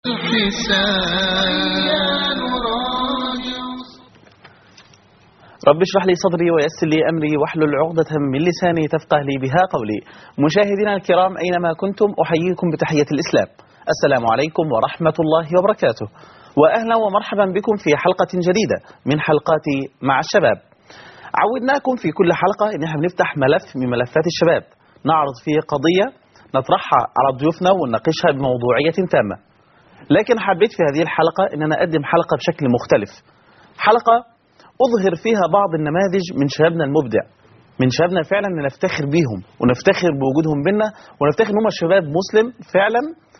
رب اشرح لي صدري ويسر لي أمري واحلل عقدة من لساني تفقه لي بها قولي مشاهدينا الكرام أينما كنتم أحييكم بتحية الإسلام السلام عليكم ورحمة الله وبركاته وأهلا ومرحبا بكم في حلقة جديدة من حلقات مع الشباب عودناكم في كل حلقة إن احنا بنفتح ملف من ملفات الشباب نعرض فيه قضية نطرحها على ضيوفنا ونناقشها بموضوعية تامة لكن حبيت في هذه الحلقة أن أنا أقدم حلقة بشكل مختلف حلقة أظهر فيها بعض النماذج من شبابنا المبدع من شبابنا فعلا نفتخر بيهم ونفتخر بوجودهم بينا ونفتخر ان هم شباب مسلم فعلا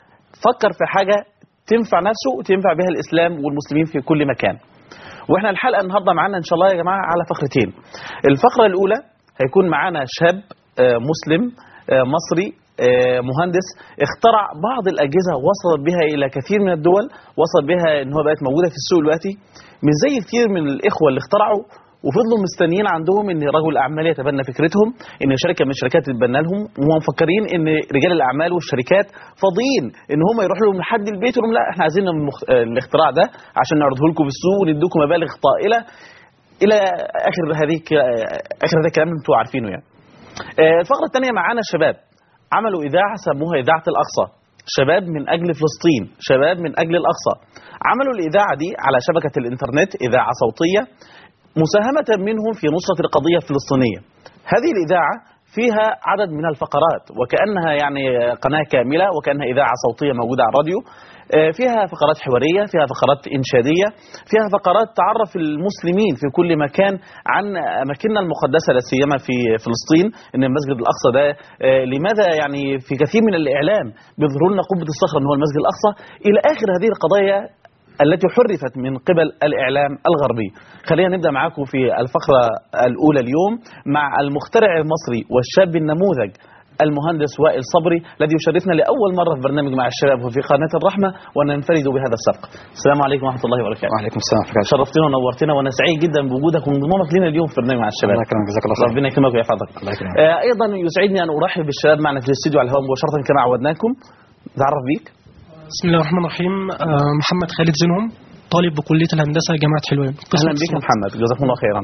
فكر في حاجة تنفع نفسه وتنفع بها الإسلام والمسلمين في كل مكان واحنا الحلقة النهاردة معانا إن شاء الله يا جماعة على فقرتين الفقرة الأولى هيكون معانا شاب آه، مسلم آه، مصري آه، مهندس اخترع بعض الأجهزة وصلت بها إلى كثير من الدول وصل بها إن هو بقت موجودة في السوق دلوقتي مش زي كثير من الإخوة اللي اخترعوا وفضلوا مستنيين عندهم ان رجل الاعمال يتبنى فكرتهم ان شركه من الشركات تتبنى لهم وهم مفكرين ان رجال الاعمال والشركات فاضيين ان هم يروحوا لهم لحد البيت يقول لهم لا احنا عايزين المخ... الاختراع ده عشان نعرضه لكم في السوق ونديكم مبالغ طائله الى اخر هذه اخر هذا الكلام اللي انتم عارفينه يعني. آه، الفقره الثانيه معانا الشباب عملوا اذاعه سموها اذاعه الاقصى شباب من اجل فلسطين شباب من اجل الاقصى عملوا الاذاعه دي على شبكه الانترنت اذاعه صوتيه مساهمة منهم في نصرة القضية الفلسطينية هذه الإذاعة فيها عدد من الفقرات وكأنها يعني قناة كاملة وكأنها إذاعة صوتية موجودة على الراديو آه، فيها فقرات حوارية فيها فقرات إنشادية فيها فقرات تعرف المسلمين في كل مكان عن أماكننا المقدسة لا سيما في فلسطين إن المسجد الأقصى ده آه، لماذا يعني في كثير من الإعلام بيظهروا لنا قبة الصخرة أن هو المسجد الأقصى إلى آخر هذه القضايا التي حرفت من قبل الإعلام الغربي خلينا نبدأ معاكم في الفقرة الأولى اليوم مع المخترع المصري والشاب النموذج المهندس وائل صبري الذي يشرفنا لأول مرة في برنامج مع الشباب وفي قناة الرحمة وننفرد بهذا السبق السلام عليكم ورحمة الله وبركاته وعليكم السلام ورحمة الله شرفتنا ونورتنا وانا سعيد جدا بوجودك وانضمامك لنا اليوم في برنامج مع الشباب الله يكرمك جزاك الله خير ربنا يكرمك ويحفظك الله يكرمك. آه، ايضا يسعدني ان ارحب بالشباب معنا في الاستديو على الهواء مباشره كما عودناكم تعرف بيك بسم الله الرحمن الرحيم آه، محمد خالد زينهم طالب بكلية الهندسة جامعة حلوان قسم اهلا بك اتصالات. محمد جزاكم الله خيرا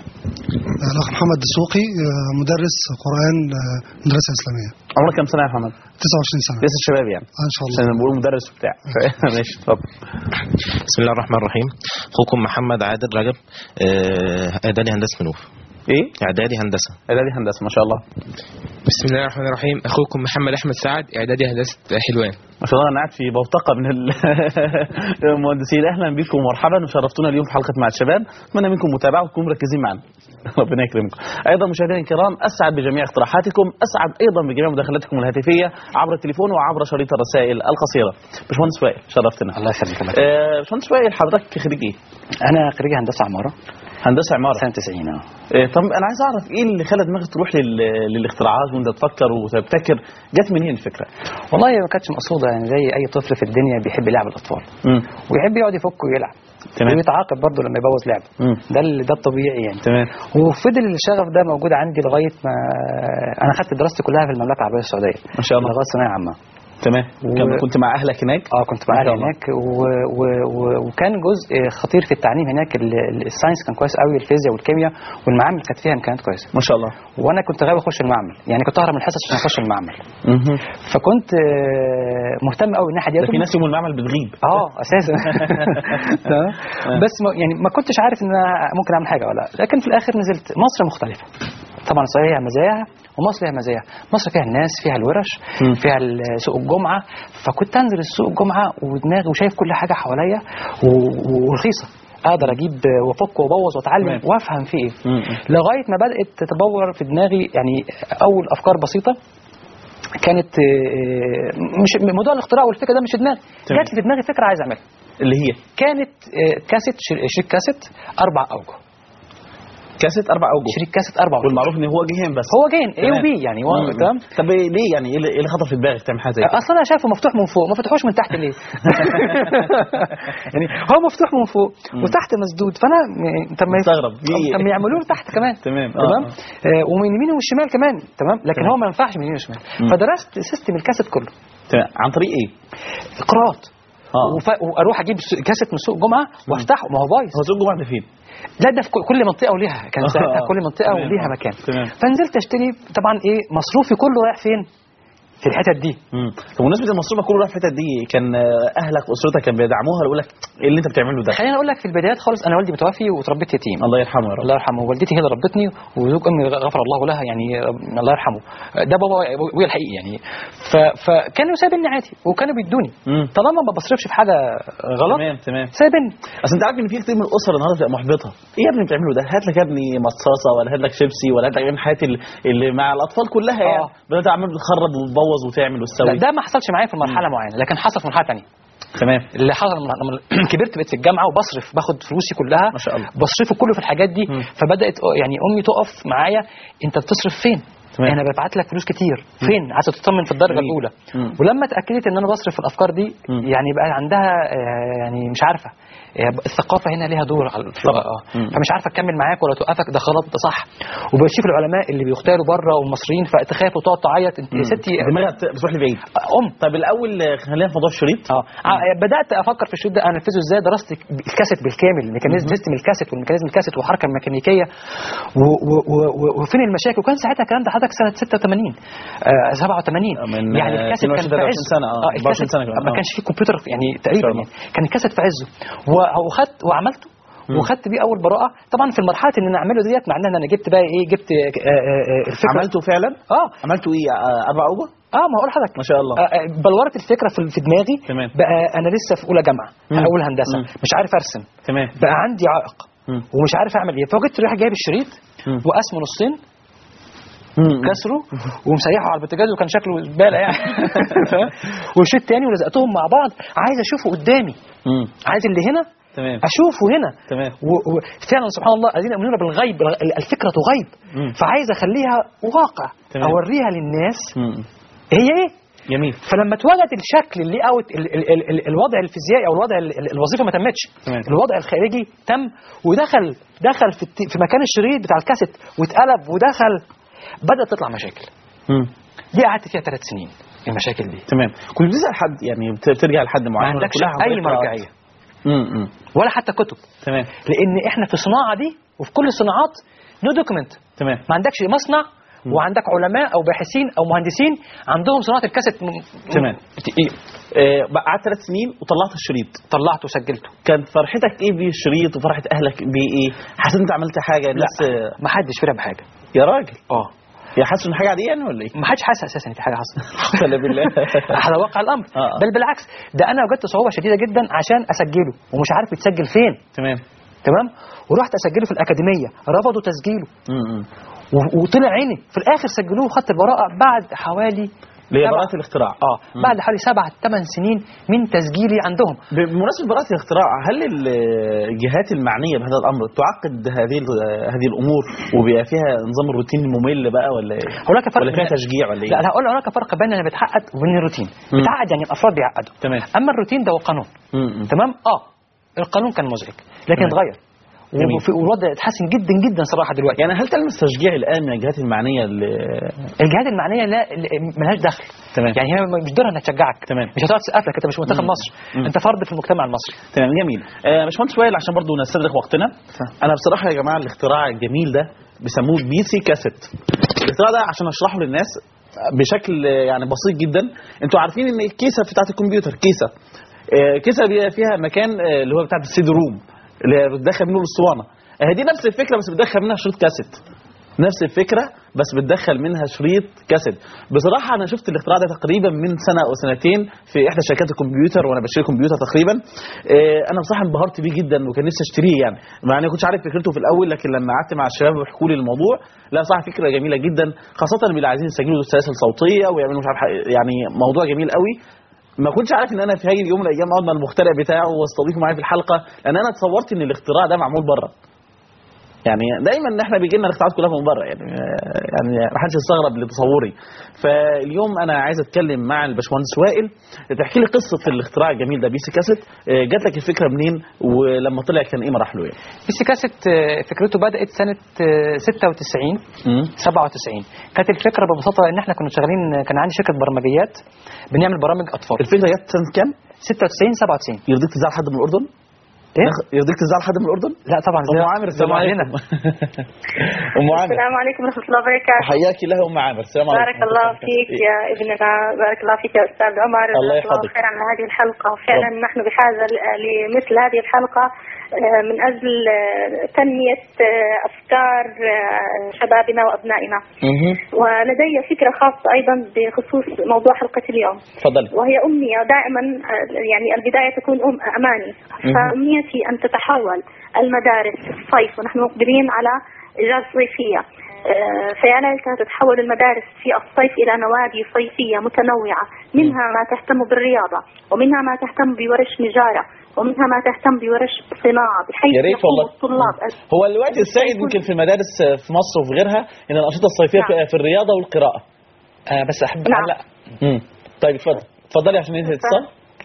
الأخ محمد دسوقي آه، مدرس قرآن آه، مدرسة إسلامية عمرك كم سنه يا محمد 29 سنة لسه شباب يعني آه، إن شاء الله عشان بقول مدرس وبتاع ماشي اتفضل بسم الله الرحمن الرحيم اخوكم محمد عادل رجب آه، اعدادي هندسه منوف ايه اعدادي هندسه اعدادي هندسه ما شاء الله بسم الله الرحمن الرحيم اخوكم محمد احمد سعد اعدادي هندسه حلوان ما شاء الله انا قاعد في بوتقه من ال- المهندسين اهلا بكم ومرحبا وشرفتونا اليوم في حلقه مع الشباب اتمنى منكم متابعه وتكونوا مركزين معنا ربنا يكرمكم ايضا مشاهدينا الكرام اسعد بجميع اقتراحاتكم اسعد ايضا بجميع مداخلاتكم الهاتفيه عبر التليفون وعبر شريط الرسائل القصيره باشمهندس وائل شرفتنا الله يخليك الله يخليك. آه، باشمهندس وائل حضرتك خريج ايه؟ انا خريج هندسه عماره هندسه عماره سنه 90 اه آه، طب انا عايز اعرف ايه اللي خلى دماغك تروح لل- للاختراعات وانت تفكر وتبتكر جت منين الفكره؟ والله ما كانتش مقصوده يعني زي اي طفل في الدنيا بيحب لعب الاطفال امم ويحب يقعد يفك ويلعب تمام. ويتعاقب برضه لما يبوظ لعبه مم. ده ال- ده الطبيعي يعني تمام وفضل الشغف ده موجود عندي لغايه ما انا خدت دراستي كلها في المملكه العربيه السعوديه ما شاء الله لغايه ثانويه عامه تمام و- كم- كنت مع اهلك هناك؟ اه كنت ما معاه شاء الله. هناك و... و... و... وكان جزء خطير في التعليم هناك ال... ال- الساينس كان كويس قوي الفيزياء والكيمياء والمعامل كانت فيها امكانيات كويسه ما شاء الله وانا كنت غاوي اخش المعمل يعني كنت اهرب من الحصص عشان اخش المعمل مهم. فكنت آه، مهتم قوي الناحيه دي ده في ناس يوم المعمل بتغيب اه اساسا تمام بس ما يعني ما كنتش عارف ان انا ممكن اعمل حاجه ولا لا. لكن في الاخر نزلت مصر مختلفه طبعا السعوديه ليها مزاياها ومصر ليها مزاياها مصر فيها الناس فيها الورش مم. فيها ال- سوق الجمعه فكنت انزل السوق الجمعه ودماغي وشايف كل حاجه حواليا و- و- ورخيصه اقدر اجيب وافك وابوظ واتعلم تمام. وافهم في ايه مم. لغايه ما بدات تتبور في دماغي يعني اول افكار بسيطه كانت آه، مش موضوع الاختراع والفكره ده مش في دماغي تمام. جات لي في دماغي فكره عايز اعملها اللي هي كانت آه، كاسيت شر- شريك كاسيت اربع اوجه كاسيت اربع اوجه شريك كاسيت اربع اوجه والمعروف ان هو جهين بس هو جاين اي تمام. وبي يعني هو مم. تمام طب إيه- ليه يعني ايه اللي إيه اللي خطر في دماغك تعمل حاجه زي كده؟ اصلا انا شايفه مفتوح من فوق ما فتحوش من تحت ليه يعني هو مفتوح من فوق مم. وتحت مسدود فانا م- طب ما يف- مستغرب. ليه؟ طب ما يعملوه تحت كمان تمام آه، تمام آه. آه ومن اليمين والشمال كمان تمام لكن تمام. هو ما ينفعش من اليمين والشمال مم. فدرست سيستم الكاسيت كله تمام عن طريق ايه؟ قراءات آه. وف- واروح اجيب س- كاسيت من سوق جمعه وافتحه ما هو بايظ هو سوق الجمعه ده فين؟ لا ده في كل- كل منطقه وليها كان ساعتها آه. كل منطقه تمام. وليها آه. مكان تمام. فنزلت اشتري طبعا ايه مصروفي كله رايح فين في الحتت دي مم. طب بمناسبه المصروف كله راح في الحتت دي كان آه، اهلك واسرتك كانوا بيدعموها ولا يقول لك ايه اللي انت بتعمله ده؟ خليني اقول لك في البدايات خالص انا والدي متوفي وتربيت يتيم الله يرحمه يا رب الله يرحمه والدتي هي اللي ربتني وزوج امي غفر الله لها يعني الله يرحمه ده بابا ابويا الحقيقي يعني ف... فكانوا سايبيني عادي وكانوا بيدوني مم. طالما ما بصرفش في حاجه غلط تمام تمام سايبيني اصل انت عارف ان في كتير من الاسر النهارده بتبقى محبطه ايه يا ابني بتعمله ده هات لك يا ابني مصاصه ولا هات لك شيبسي ولا هات لك من الحاجات اللي- اللي مع الاطفال كلها يعني آه. بدات عمال بتخرب وتبوظ وتعمل لا وتسوي ده ما حصلش معايا في مرحله معينه لكن حصل في مرحله ثانيه تمام اللي حصل لما لما كبرت بقيت في الجامعه وبصرف باخد فلوسي كلها ما شاء الله. بصرفه كله في الحاجات دي مم. فبدات يعني امي تقف معايا انت بتصرف فين تمام. انا ببعت لك فلوس كتير فين عايزه تطمن في الدرجه جميل. الاولى مم. ولما اتاكدت ان انا بصرف في الافكار دي مم. يعني بقى عندها آه، يعني مش عارفه آه، الثقافه هنا ليها دور على طبعا. اه مم. فمش عارفه تكمل معاك ولا توقفك ده غلط ده صح وبتشوف العلماء اللي بيختاروا بره والمصريين فتخاف وتقعد تعيط انت يا ستي دماغها بت- بتروح لبعيد ام طب الاول آه، خلينا في موضوع الشريط اه ع- بدات افكر في الشريط ده انفذه ازاي درست الكاسيت بالكامل ميكانيزم سيستم الكاسيت والميكانيزم الكاسيت والحركه الميكانيكيه و- و- و- و- وفين المشاكل وكان ساعتها الكلام ده حضرتك سنه 86 آه 87 من، يعني آه، الكاسيت كان 22 في عزه سنة، آه، 24 الكاسيت سنة كمان، ما آه. كانش فيه كمبيوتر يعني تقريبا شاء الله. يعني كان الكاسيت في عزه و- وخدت وعملته وخدت بيه اول براءه طبعا في المرحله ان انا اعمله ديت معناها ان انا جبت بقى ايه جبت آه، آه، آه، الفكره عملته فعلا اه عملته ايه آه، اربع اوجه اه ما اقول لحضرتك ما شاء الله. آه، آه، بلورت الفكره في في دماغي تمام. بقى انا لسه في اولى جامعه مم. اول هندسه مم. مش عارف ارسم تمام بقى عندي عائق مم. ومش عارف اعمل ايه فوجدت رايح جايب الشريط مم. وقسمه نصين مم. كسره ومسيحه على البوتاجاز وكان شكله زباله يعني فاهم؟ وشريط تاني ولزقتهم مع بعض عايز اشوفه قدامي مم. عايز اللي هنا تمام اشوفه هنا تمام وفعلا سبحان الله الذين يؤمنون بالغيب الفكره غيب مم. فعايز اخليها واقع تمام. اوريها للناس مم. هي ايه جميل فلما اتوجد الشكل اللي اوت ال ال ال ال الوضع الفيزيائي او الوضع ال ال الوظيفه ما تمتش تمام. الوضع الخارجي تم ودخل دخل في, الت- في مكان الشريط بتاع الكاسيت واتقلب ودخل بدات تطلع مشاكل مم. دي قعدت فيها ثلاث سنين المشاكل دي تمام كنت بتسال حد يعني بت- بترجع لحد ما معين ولا عندكش كلها عن اي طريق قراءات؟ مرجعيه مم. مم. ولا حتى كتب تمام لان احنا في الصناعه دي وفي كل الصناعات نو دوكيمنت تمام ما عندكش مصنع وعندك علماء او باحثين او مهندسين عندهم صناعه الكاسيت م- تمام. تقيل. آه، بقى قعدت ثلاث سنين وطلعت الشريط طلعته وسجلته كانت فرحتك ايه بالشريط وفرحه اهلك بيه ايه حسيت انت عملت حاجه الناس آه، ما حدش فرق بحاجه يا راجل اه يا حاسس ان حاجه عاديه يعني ولا ايه ما حدش حاسس اساسا ان في حاجه حصلت ولا بالله على واقع الامر آه. بل بالعكس ده انا وجدت صعوبه شديده جدا عشان اسجله ومش عارف بيتسجل فين تمام تمام ورحت اسجله في الاكاديميه رفضوا تسجيله مم. مم. و- وطلع عيني في الاخر سجلوه وخدت البراءه بعد حوالي اللي هي سبع- براءه الاختراع اه بعد حوالي سبع ثمان سنين من تسجيلي عندهم بمناسبه براءه الاختراع هل الجهات المعنيه بهذا الامر تعقد هذه ال- هذه الامور وبيبقى فيها نظام الروتين الممل بقى ولا ايه هناك فرق ولا فيها بين- تشجيع ولا ايه لا لا هقول هناك فرق بين اللي بيتعقد وبين الروتين مم. بيتعقد يعني الافراد بيعقدوا تمام اما الروتين ده هو قانون مم. مم. تمام اه القانون كان مزعج لكن تمام. اتغير جميل. وفي- والوضع اتحسن جدا جدا صراحه دلوقتي يعني هل تلمس تشجيع الان من الجهات المعنيه ل... الجهات المعنيه لا لا- ملهاش دخل تمام. يعني هي مش دورها انها تشجعك تمام. مش هتقعد تسقف لك انت مش منتخب مم. مصر مم. انت فرد في المجتمع المصري تمام جميل آه باشمهندس وائل عشان برضو نستدرك وقتنا انا بصراحه يا جماعه الاختراع الجميل ده بيسموه بي سي كاسيت الاختراع ده عشان اشرحه للناس بشكل آه، يعني بسيط جدا انتوا عارفين ان الكيسه بتاعت الكمبيوتر كيسه آه، كيسه بيبقى فيها مكان آه، اللي هو بتاعت السيد روم اللي هي بتدخل منه الاسطوانه آه، دي نفس الفكره بس بتدخل منها شريط كاسيت نفس الفكره بس بتدخل منها شريط كاسيت بصراحه انا شفت الاختراع ده تقريبا من سنه او سنتين في احدى شركات الكمبيوتر وانا بشتري كمبيوتر تقريبا آه، انا بصراحه انبهرت بيه جدا وكان نفسي اشتريه يعني مع اني ما كنتش عارف فكرته في الاول لكن لما قعدت مع الشباب وحكوا لي الموضوع لا صراحه فكره جميله جدا خاصه اللي عايزين يسجلوا سلاسل صوتيه ويعملوا مش عارف ح- يعني موضوع جميل قوي ما كنتش عارف ان انا في هاجي يوم من الايام اقعد مع المخترع بتاعه واستضيفه معايا في الحلقه لان انا تصورت ان الاختراع ده معمول بره يعني دايما ان احنا بيجي لنا الاختراعات كلها من بره يعني آه، يعني ما حدش يستغرب لتصوري فاليوم انا عايز اتكلم مع الباشمهندس وائل تحكي لي قصه الاختراع الجميل ده بيسي كاسيت آه، جات لك الفكره منين ولما طلع كان ايه مراحله يعني بيسي كاسيت آه، فكرته بدات سنه آه، 96 مم. 97 كانت الفكره ببساطه ان احنا كنا شغالين كان عندي شركه برمجيات بنعمل برامج اطفال الفكره جت سنه كام 96 97 يرضيك تزعل حد من الاردن ايه ناخ- يرضيك تزعل حد من الاردن لا طبعا ام عامر السلام عليكم ام عامر السلام عليكم ورحمة الله وبركاته حياك الله ام عامر السلام عليكم بارك الله فيك يا ابننا بارك الله فيك يا أستاذ عمر الله جزاك يحفظك. خير على هذه الحلقة فعلا نحن بحاجة ل- لمثل هذه الحلقة آه، من أجل آه، تنمية آه، أفكار آه، شبابنا وأبنائنا مهم. ولدي فكرة خاصة أيضا بخصوص موضوع حلقة اليوم تفضلي وهي أمنية دائما آه، يعني البداية تكون أم أماني فأمنيتي أن تتحول المدارس في الصيف ونحن مقبلين على إجازة صيفية آه، فيا ليتها تتحول المدارس في الصيف إلى نوادي صيفية متنوعة منها ما تهتم بالرياضة ومنها ما تهتم بورش نجارة ومنها ما تهتم بورش صناعة بحيث يا ريت يقوم والله. الطلاب هو الوقت السائد يمكن في المدارس في مصر وفي غيرها ان الانشطه الصيفيه نعم. في- في الرياضه والقراءه آه بس احب نعم. اعلق امم طيب اتفضل اتفضلي عشان انت تتصل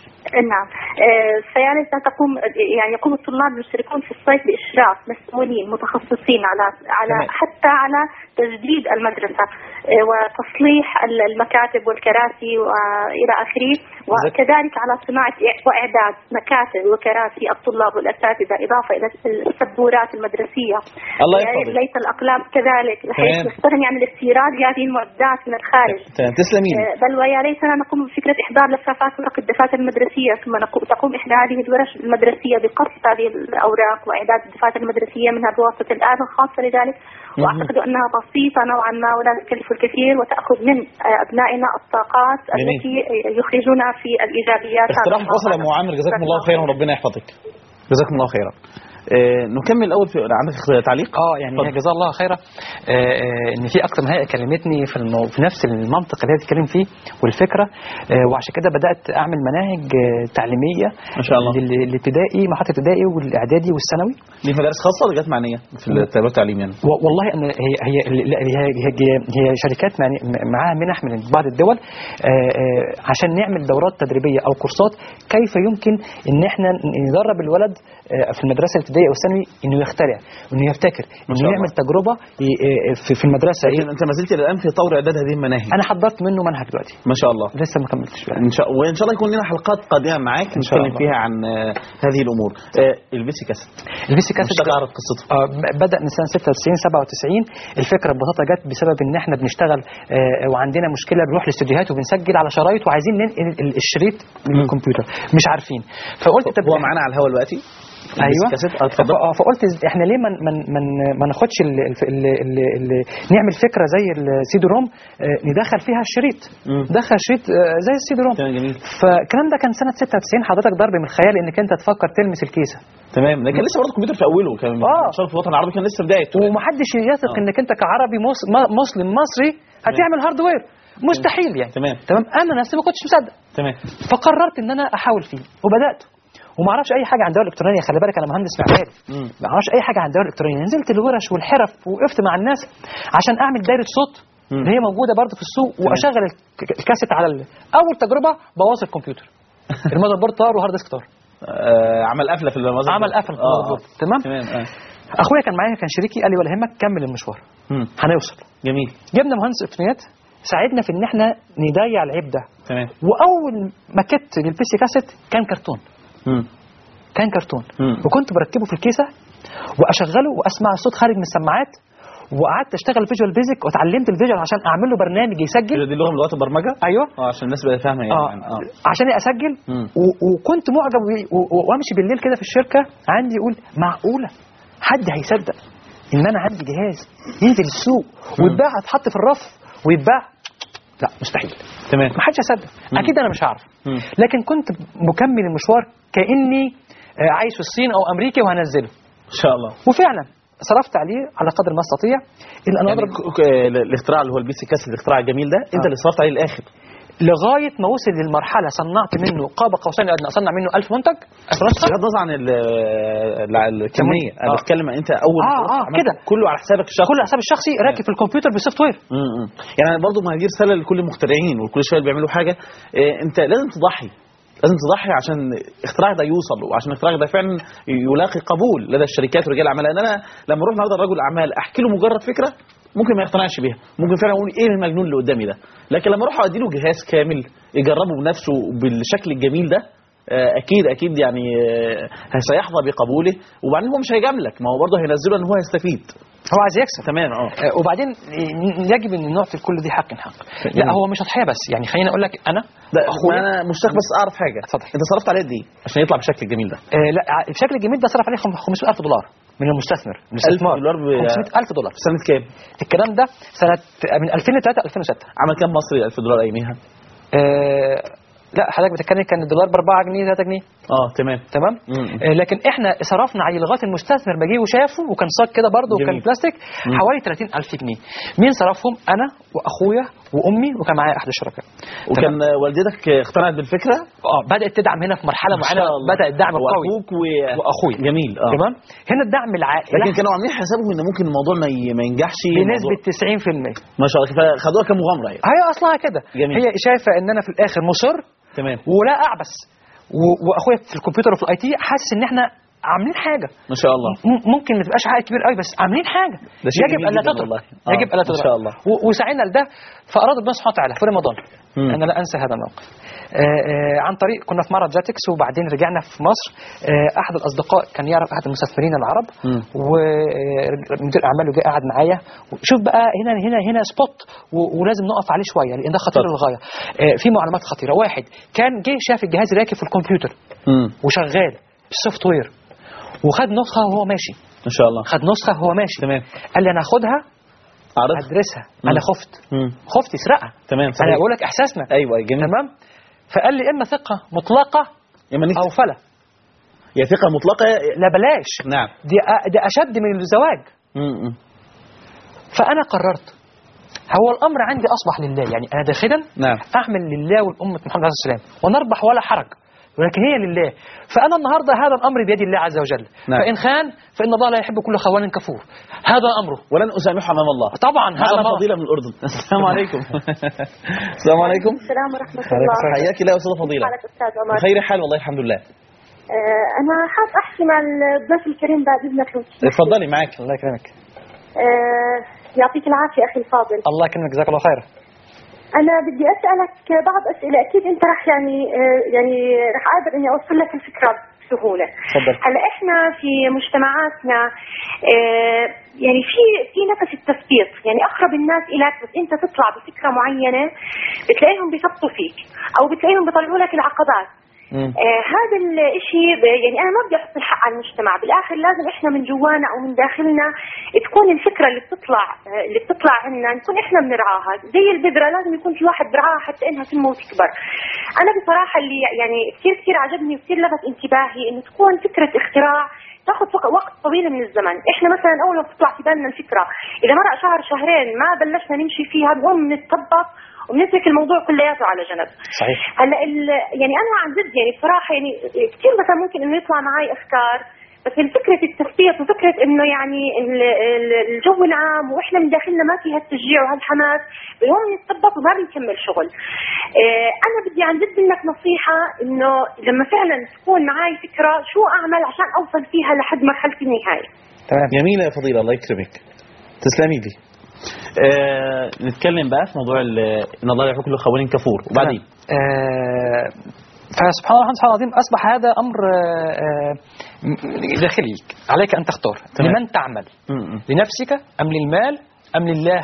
نعم آه، فيا ليتها تقوم يعني يقوم الطلاب يشتركون في الصيف باشراف مسؤولين متخصصين على على تمام. حتى على تجديد المدرسه آه، وتصليح ال- المكاتب والكراسي والى اخره وكذلك على صناعه إع- واعداد مكاتب وكراسي الطلاب والاساتذه اضافه الى السبورات المدرسيه الله يا يحفظك. ليت الاقلام كذلك بحيث تمام. نستغني عن الاستيراد لهذه المعدات من الخارج تمام تسلمين آه، بل ويا ليتنا نقوم بفكرة إحضار لفافات ورق الدفاتر المدرسية ثم نقو- تقوم إحدى هذه الورش المدرسية بقص هذه الأوراق وإعداد الدفاتر المدرسية منها بواسطة الآلة الخاصة لذلك وأعتقد أنها بسيطة نوعا ما ولا تكلف الكثير وتأخذ من آه، أبنائنا الطاقات جميل. التي يخرجونها في الإيجابيات اقتراح هذا وصل يا ام الموضوع. عامر جزاكم الله خيرا وربنا يحفظك جزاكم الله خيرا آه نكمل الاول في عندك تعليق اه يعني اتفضل. هي جزاها الله خيرا آه، آه، ان في اكتر من هيئه كلمتني في المو... في نفس المنطق اللي هي بتتكلم فيه والفكره آه، وعشان كده بدات اعمل مناهج آه، تعليميه ما شاء الله. لل- الابتدائي مرحله الابتدائي والاعدادي والثانوي دي مدارس خاصه ولا جت معنيه في التربيه والتعليم يعني و- والله أنا هي هي لا، هي هي, هي, هي شركات معني- م- معاها منح من بعض الدول آه، آه، عشان نعمل دورات تدريبيه او كورسات كيف يمكن ان احنا ندرب الولد آه، في المدرسه الابتدائيه او الثانوي انه يخترع وانه يبتكر انه شاء الله. يعمل تجربه ي- آه، في في المدرسه لكن انت ما زلت الى الان في طور اعداد هذه المناهج انا حضرت منه منهج دلوقتي ما شاء الله لسه ما كملتش بقى ان شاء وان شاء الله يكون لنا حلقات قادمه معاك شاء نتكلم الله. فيها عن آه، هذه الامور آه، البسي كاسيت الفيسي كاسيت مشتاق اعرف قصته آه، ب- بدا من سنه 96 97 الفكره ببساطه جت بسبب ان احنا بنشتغل آه، وعندنا مشكله بنروح الاستوديوهات وبنسجل على شرايط وعايزين ننقل ال- الشريط من الكمبيوتر مش عارفين فقلت طب هو معانا على الهواء دلوقتي البسي ايوه كاسيت اه اتفضل ف- فقلت إز- احنا ليه ما من من ما ناخدش ال ال ال ال ال نعمل فكره زي السيدي روم آه، ندخل فيها الشريط مم. دخل شريط آه، زي السيدي روم تمام جميل فالكلام ده كان سنه 96 حضرتك ضرب من الخيال انك انت تفكر تلمس الكيسه تمام لكن لسه برضه الكمبيوتر في اوله كان آه. شرف الوطن العربي كان لسه بدايته ومحدش يثق آه. انك انت كعربي مس- م- مسلم مصري هتعمل هاردوير مستحيل يعني تمام تمام انا نفسي ما كنتش مصدق تمام فقررت ان انا احاول فيه وبدات وما اعرفش اي حاجه عن الدول الالكترونيه خلي بالك انا مهندس معماري مم. ما اعرفش اي حاجه عن الدول الالكترونيه نزلت الورش والحرف وقفت مع الناس عشان اعمل دايره صوت مم. اللي هي موجوده برضه في السوق واشغل الك- الكاسيت على ال... اول تجربه بوظ الكمبيوتر المذر بورد طار وهارد ديسك طار آه عمل قفله في الموازين عمل قفل في آه، المذر بورد تمام تمام اه اخويا كان معايا كان شريكي قال لي ولا يهمك كمل المشوار مم. هنوصل جميل جبنا مهندس الكترونيات ساعدنا في ان احنا نضيع العيب ده تمام واول ماكيت للبي سي كاسيت كان كرتون مم. كان كرتون مم. وكنت بركبه في الكيسه واشغله واسمع الصوت خارج من السماعات وقعدت اشتغل فيجوال بيزك واتعلمت الفيجوال عشان اعمل له برنامج يسجل دي لغه من لغات البرمجه ايوه اه عشان الناس بقى فاهمه يعني اه اه عشان اسجل مم. و- وكنت معجب بيه و- و- وامشي بالليل كده في الشركه عندي يقول معقوله حد هيصدق ان انا عندي جهاز ينزل السوق ويتباع هتحط في الرف ويتباع لا مستحيل تمام ما حدش هيصدق مم. اكيد انا مش هعرف مم. لكن كنت مكمل المشوار كاني آه، عايش في الصين او امريكا وهنزله ان شاء الله وفعلا صرفت عليه على قدر ما استطيع الا ان يعني اضرب ك- ك- الاختراع اللي هو البي سي كاس الاختراع الجميل ده انت آه. اللي صرفت عليه الاخر لغايه ما وصل للمرحله صنعت منه قاب قوسين ادنى اصنع منه 1000 منتج 1000 نسخه بغض النظر عن ال- ال- الكميه انا آه. بتكلم انت اول آه، خلاص آه، عملت كده. كله على حسابك الشخصي كل حساب الشخصي راكب في الكمبيوتر بالسوفت وير امم يعني أنا برضو ما هي دي رساله لكل المخترعين وكل شويه اللي بيعملوا حاجه إيه انت لازم تضحي لازم تضحي عشان اختراعك ده يوصل وعشان اختراعك ده فعلا يلاقي قبول لدى الشركات ورجال الاعمال لان انا لما اروح النهارده لرجل اعمال احكي له مجرد فكره ممكن ما يقتنعش بيها ممكن فعلا اقول ايه المجنون اللي قدامي ده لكن لما اروح ادي له جهاز كامل يجربه بنفسه بالشكل الجميل ده آه، اكيد اكيد يعني آه، سيحظى بقبوله وبعدين هو مش هيجاملك ما هو برضه هينزله ان هو يستفيد هو عايز يكسب تمام اه آه، وبعدين آه، يجب ان نعطي الكل ذي حق حق لا هو مش تضحيه بس يعني خليني اقول لك انا لا اخويا انا مشتاق بس اعرف حاجه اتفضل. انت صرفت عليه قد ايه عشان يطلع بالشكل الجميل ده آه، لا ع- بشكل جميل ده صرف عليه خم- 500000 دولار من المستثمر من الاستثمار دولار ب- 500000 دولار في سنه كام الكلام ده سنه من 2003 2006 عمل كام مصري 1000 دولار اياميها آه، لا حضرتك بتتكلم كان الدولار ب 4 جنيه 3 جنيه اه تمام تمام مم. آه، لكن احنا صرفنا عليه لغايه المستثمر ما جه وشافه وكان صاج كده برضه وكان جميل. بلاستيك مم. حوالي 30000 جنيه مين صرفهم انا واخويا وامي وكان معايا احد الشركاء وكان آه، والدتك اقتنعت بالفكره اه بدات تدعم هنا في مرحله ما معينه شاء الله. بدا الدعم القوي واخوك و... واخويا جميل اه تمام هنا الدعم العائلي لكن كانوا عاملين حسابهم ان ممكن الموضوع ما, ي... ما ينجحش بنسبه الموضوع- 90% ما شاء الله فخدوها كمغامره يعني هي اصلها كده جميل. هي شايفه ان انا في الاخر مصر تمام ولا اعبس و- واخويا في الكمبيوتر وفي الاي تي حاسس ان احنا عاملين حاجه ما شاء الله م- ممكن ما تبقاش عائد كبير قوي بس عاملين حاجه ده شيء يجب جميل الا جداً تترك والله. آه، يجب الا إن تترك شاء الله. و- وسعينا لده فاراد ربنا سبحانه وتعالى في رمضان مم. انا لا انسى هذا الموقف آه، آه، عن طريق كنا في معرض جاتكس وبعدين رجعنا في مصر آه، احد الاصدقاء كان يعرف احد المستثمرين العرب مم. ومدير اعماله جه قاعد معايا شوف بقى هنا هنا هنا سبوت و- ولازم نقف عليه شويه لان ده خطير اتفضل. للغايه آه، في معلومات خطيره واحد كان جه شاف الجهاز راكب في الكمبيوتر امم وشغال بالسوفت وير وخد نسخه وهو ماشي ما شاء الله خد نسخه وهو ماشي تمام قال لي انا هاخدها عرفت ادرسها مم. انا خفت امم خفت يسرقها تمام انا صحيح بقول لك احساسنا ايوه أيوة، جميل تمام فقال لي اما ثقه مطلقه يا من او فلا يا ثقه مطلقه يا- لا بلاش نعم دي أ- دي اشد من الزواج امم فانا قررت هو الامر عندي اصبح لله يعني انا داخلا نعم اعمل لله والامه محمد عليه السلام ونربح ولا حرج ولكن هي لله فانا النهارده هذا الامر بيد الله عز وجل نعم. فان خان فان الله لا يحب كل خوان كفور هذا امره ولن اسامحه امام الله طبعا هذا معنا الله فضيله من الاردن السلام عليكم السلام عليكم السلام ورحمة الله حياك الله يا استاذه فضيله حالك أستاذ عمر بخير حال والله الحمد لله آه، أنا حاب أحكي مع الضيف الكريم بعد إذنك لو تسمح لي. اتفضلي معاك الله يكرمك آه، يعطيك العافية أخي الفاضل الله يكرمك جزاك الله خير أنا بدي أسألك بعض أسئلة أكيد أنت رح يعني آه، يعني رح قادر إني أوصل لك الفكرة بسهولة تفضل. هلا إحنا في مجتمعاتنا آه، يعني في في نفس التثبيط يعني أقرب الناس إليك بس أنت تطلع بفكرة معينة بتلاقيهم بيثبطوا فيك أو بتلاقيهم بيطلعوا لك العقبات مم. آه هذا الشيء يعني انا ما بدي احط الحق على المجتمع بالاخر لازم احنا من جوانا او من داخلنا تكون الفكره اللي بتطلع آه اللي بتطلع عنا نكون احنا بنرعاها زي البذره لازم يكون في واحد برعاها حتى انها تنمو وتكبر انا بصراحه اللي يعني كثير كثير عجبني وكثير لفت انتباهي انه تكون فكره اختراع تاخذ وق- وقت طويل من الزمن احنا مثلا اول ما بتطلع في بالنا الفكره اذا مرق شهر شهرين ما بلشنا نمشي فيها بنقوم نتطبق وبنترك الموضوع كلياته على جنب صحيح هلا ال- يعني انا عن جد يعني بصراحه يعني كثير مثلا ممكن انه يطلع معي افكار بس فكرة التثبيط وفكرة انه يعني ال- ال- الجو العام واحنا من داخلنا ما في هالتشجيع وهالحماس بنقوم نتثبط وما بنكمل شغل. آه، انا بدي عن جد منك نصيحة انه لما فعلا تكون معي فكرة شو اعمل عشان اوصل فيها لحد مرحلة النهاية. تمام جميلة يا فضيلة الله يكرمك تسلمي لي آه نتكلم بقى في موضوع ال- ان الله يحب كل خوان كفور وبعدين آه، فسبحان الله سبحان الله العظيم أصبح هذا أمر آه، آه، داخلي عليك أن تختار تمام. لمن تعمل م- م. لنفسك أم للمال أم لله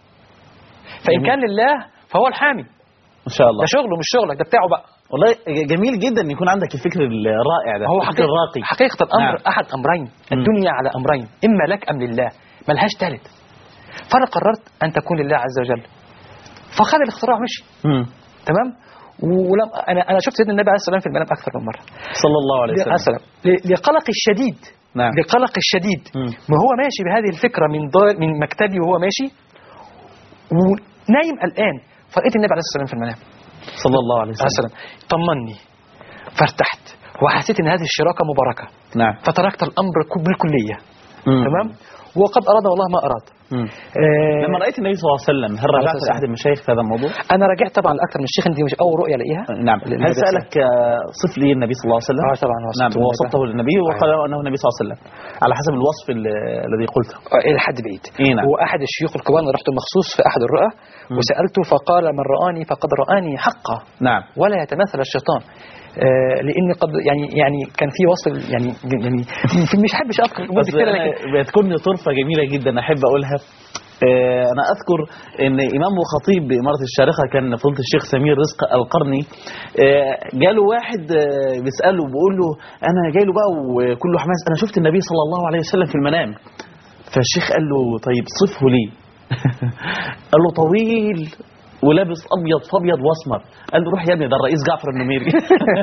فإن جميل. كان لله فهو الحامي ما شاء الله ده شغله مش شغلك ده بتاعه بقى والله جميل جدا ان يكون عندك الفكر الرائع ده هو الفكر حقيقة, الراقي حقيقة الأمر نعم. أحد أمرين مم. الدنيا على أمرين إما لك أم لله ملهاش ثالث فأنا قررت أن تكون لله عز وجل فخذ الاختراع مشي مم. تمام ولم انا انا شفت سيدنا النبي عليه الصلاه والسلام في المنام اكثر من مره صلى الله عليه عليه وسلم السلام ل- لقلق الشديد نعم لقلق الشديد مم. ما هو ماشي بهذه الفكره من دار من مكتبي وهو ماشي ونايم قلقان فلقيت النبي عليه الصلاه والسلام في المنام صلى الله عليه وسلم مثلا طمني فارتحت وحسيت ان هذه الشراكه مباركه نعم فتركت الامر كل- بالكليه مم. تمام وقد اراد والله ما اراد مم. آه لما رأيت النبي صلى الله عليه وسلم هل عليه رجعت الصلاة لأحد المشايخ في هذا الموضوع؟ انا رجعت طبعا لاكثر من الشيخ دي مش اول رؤيه الاقيها نعم لأن هل النبي سألك آه، صف لي النبي صلى الله عليه وسلم؟ اه طبعا وصفته نعم بالله. ووصفته للنبي وقال له أنه النبي صلى الله عليه وسلم على حسب الوصف ال- الذي قلته آه، الى حد بعيد إيه نعم. واحد الشيوخ الكبار انا رحت مخصوص في احد الرؤى وسالته فقال من رآني فقد رآني حقا نعم ولا يتماثل الشيطان آه لان قد يعني يعني كان في وصف يعني يعني في- مش حبش اذكر الامور بس دي كتير أنا لكن بتكون طرفة جميلة جدا أحب أقولها آه، أنا أذكر أن إمام وخطيب بإمارة الشارقة كان فضيلة الشيخ سمير رزق القرني آه، جاله واحد آه، بيسأله بيقول له أنا جاي له بقى وكله حماس أنا شفت النبي صلى الله عليه وسلم في المنام فالشيخ قال له طيب صفه لي قال له طويل ولابس ابيض فابيض واسمر قال له روح يا ابني ده الرئيس جعفر النميري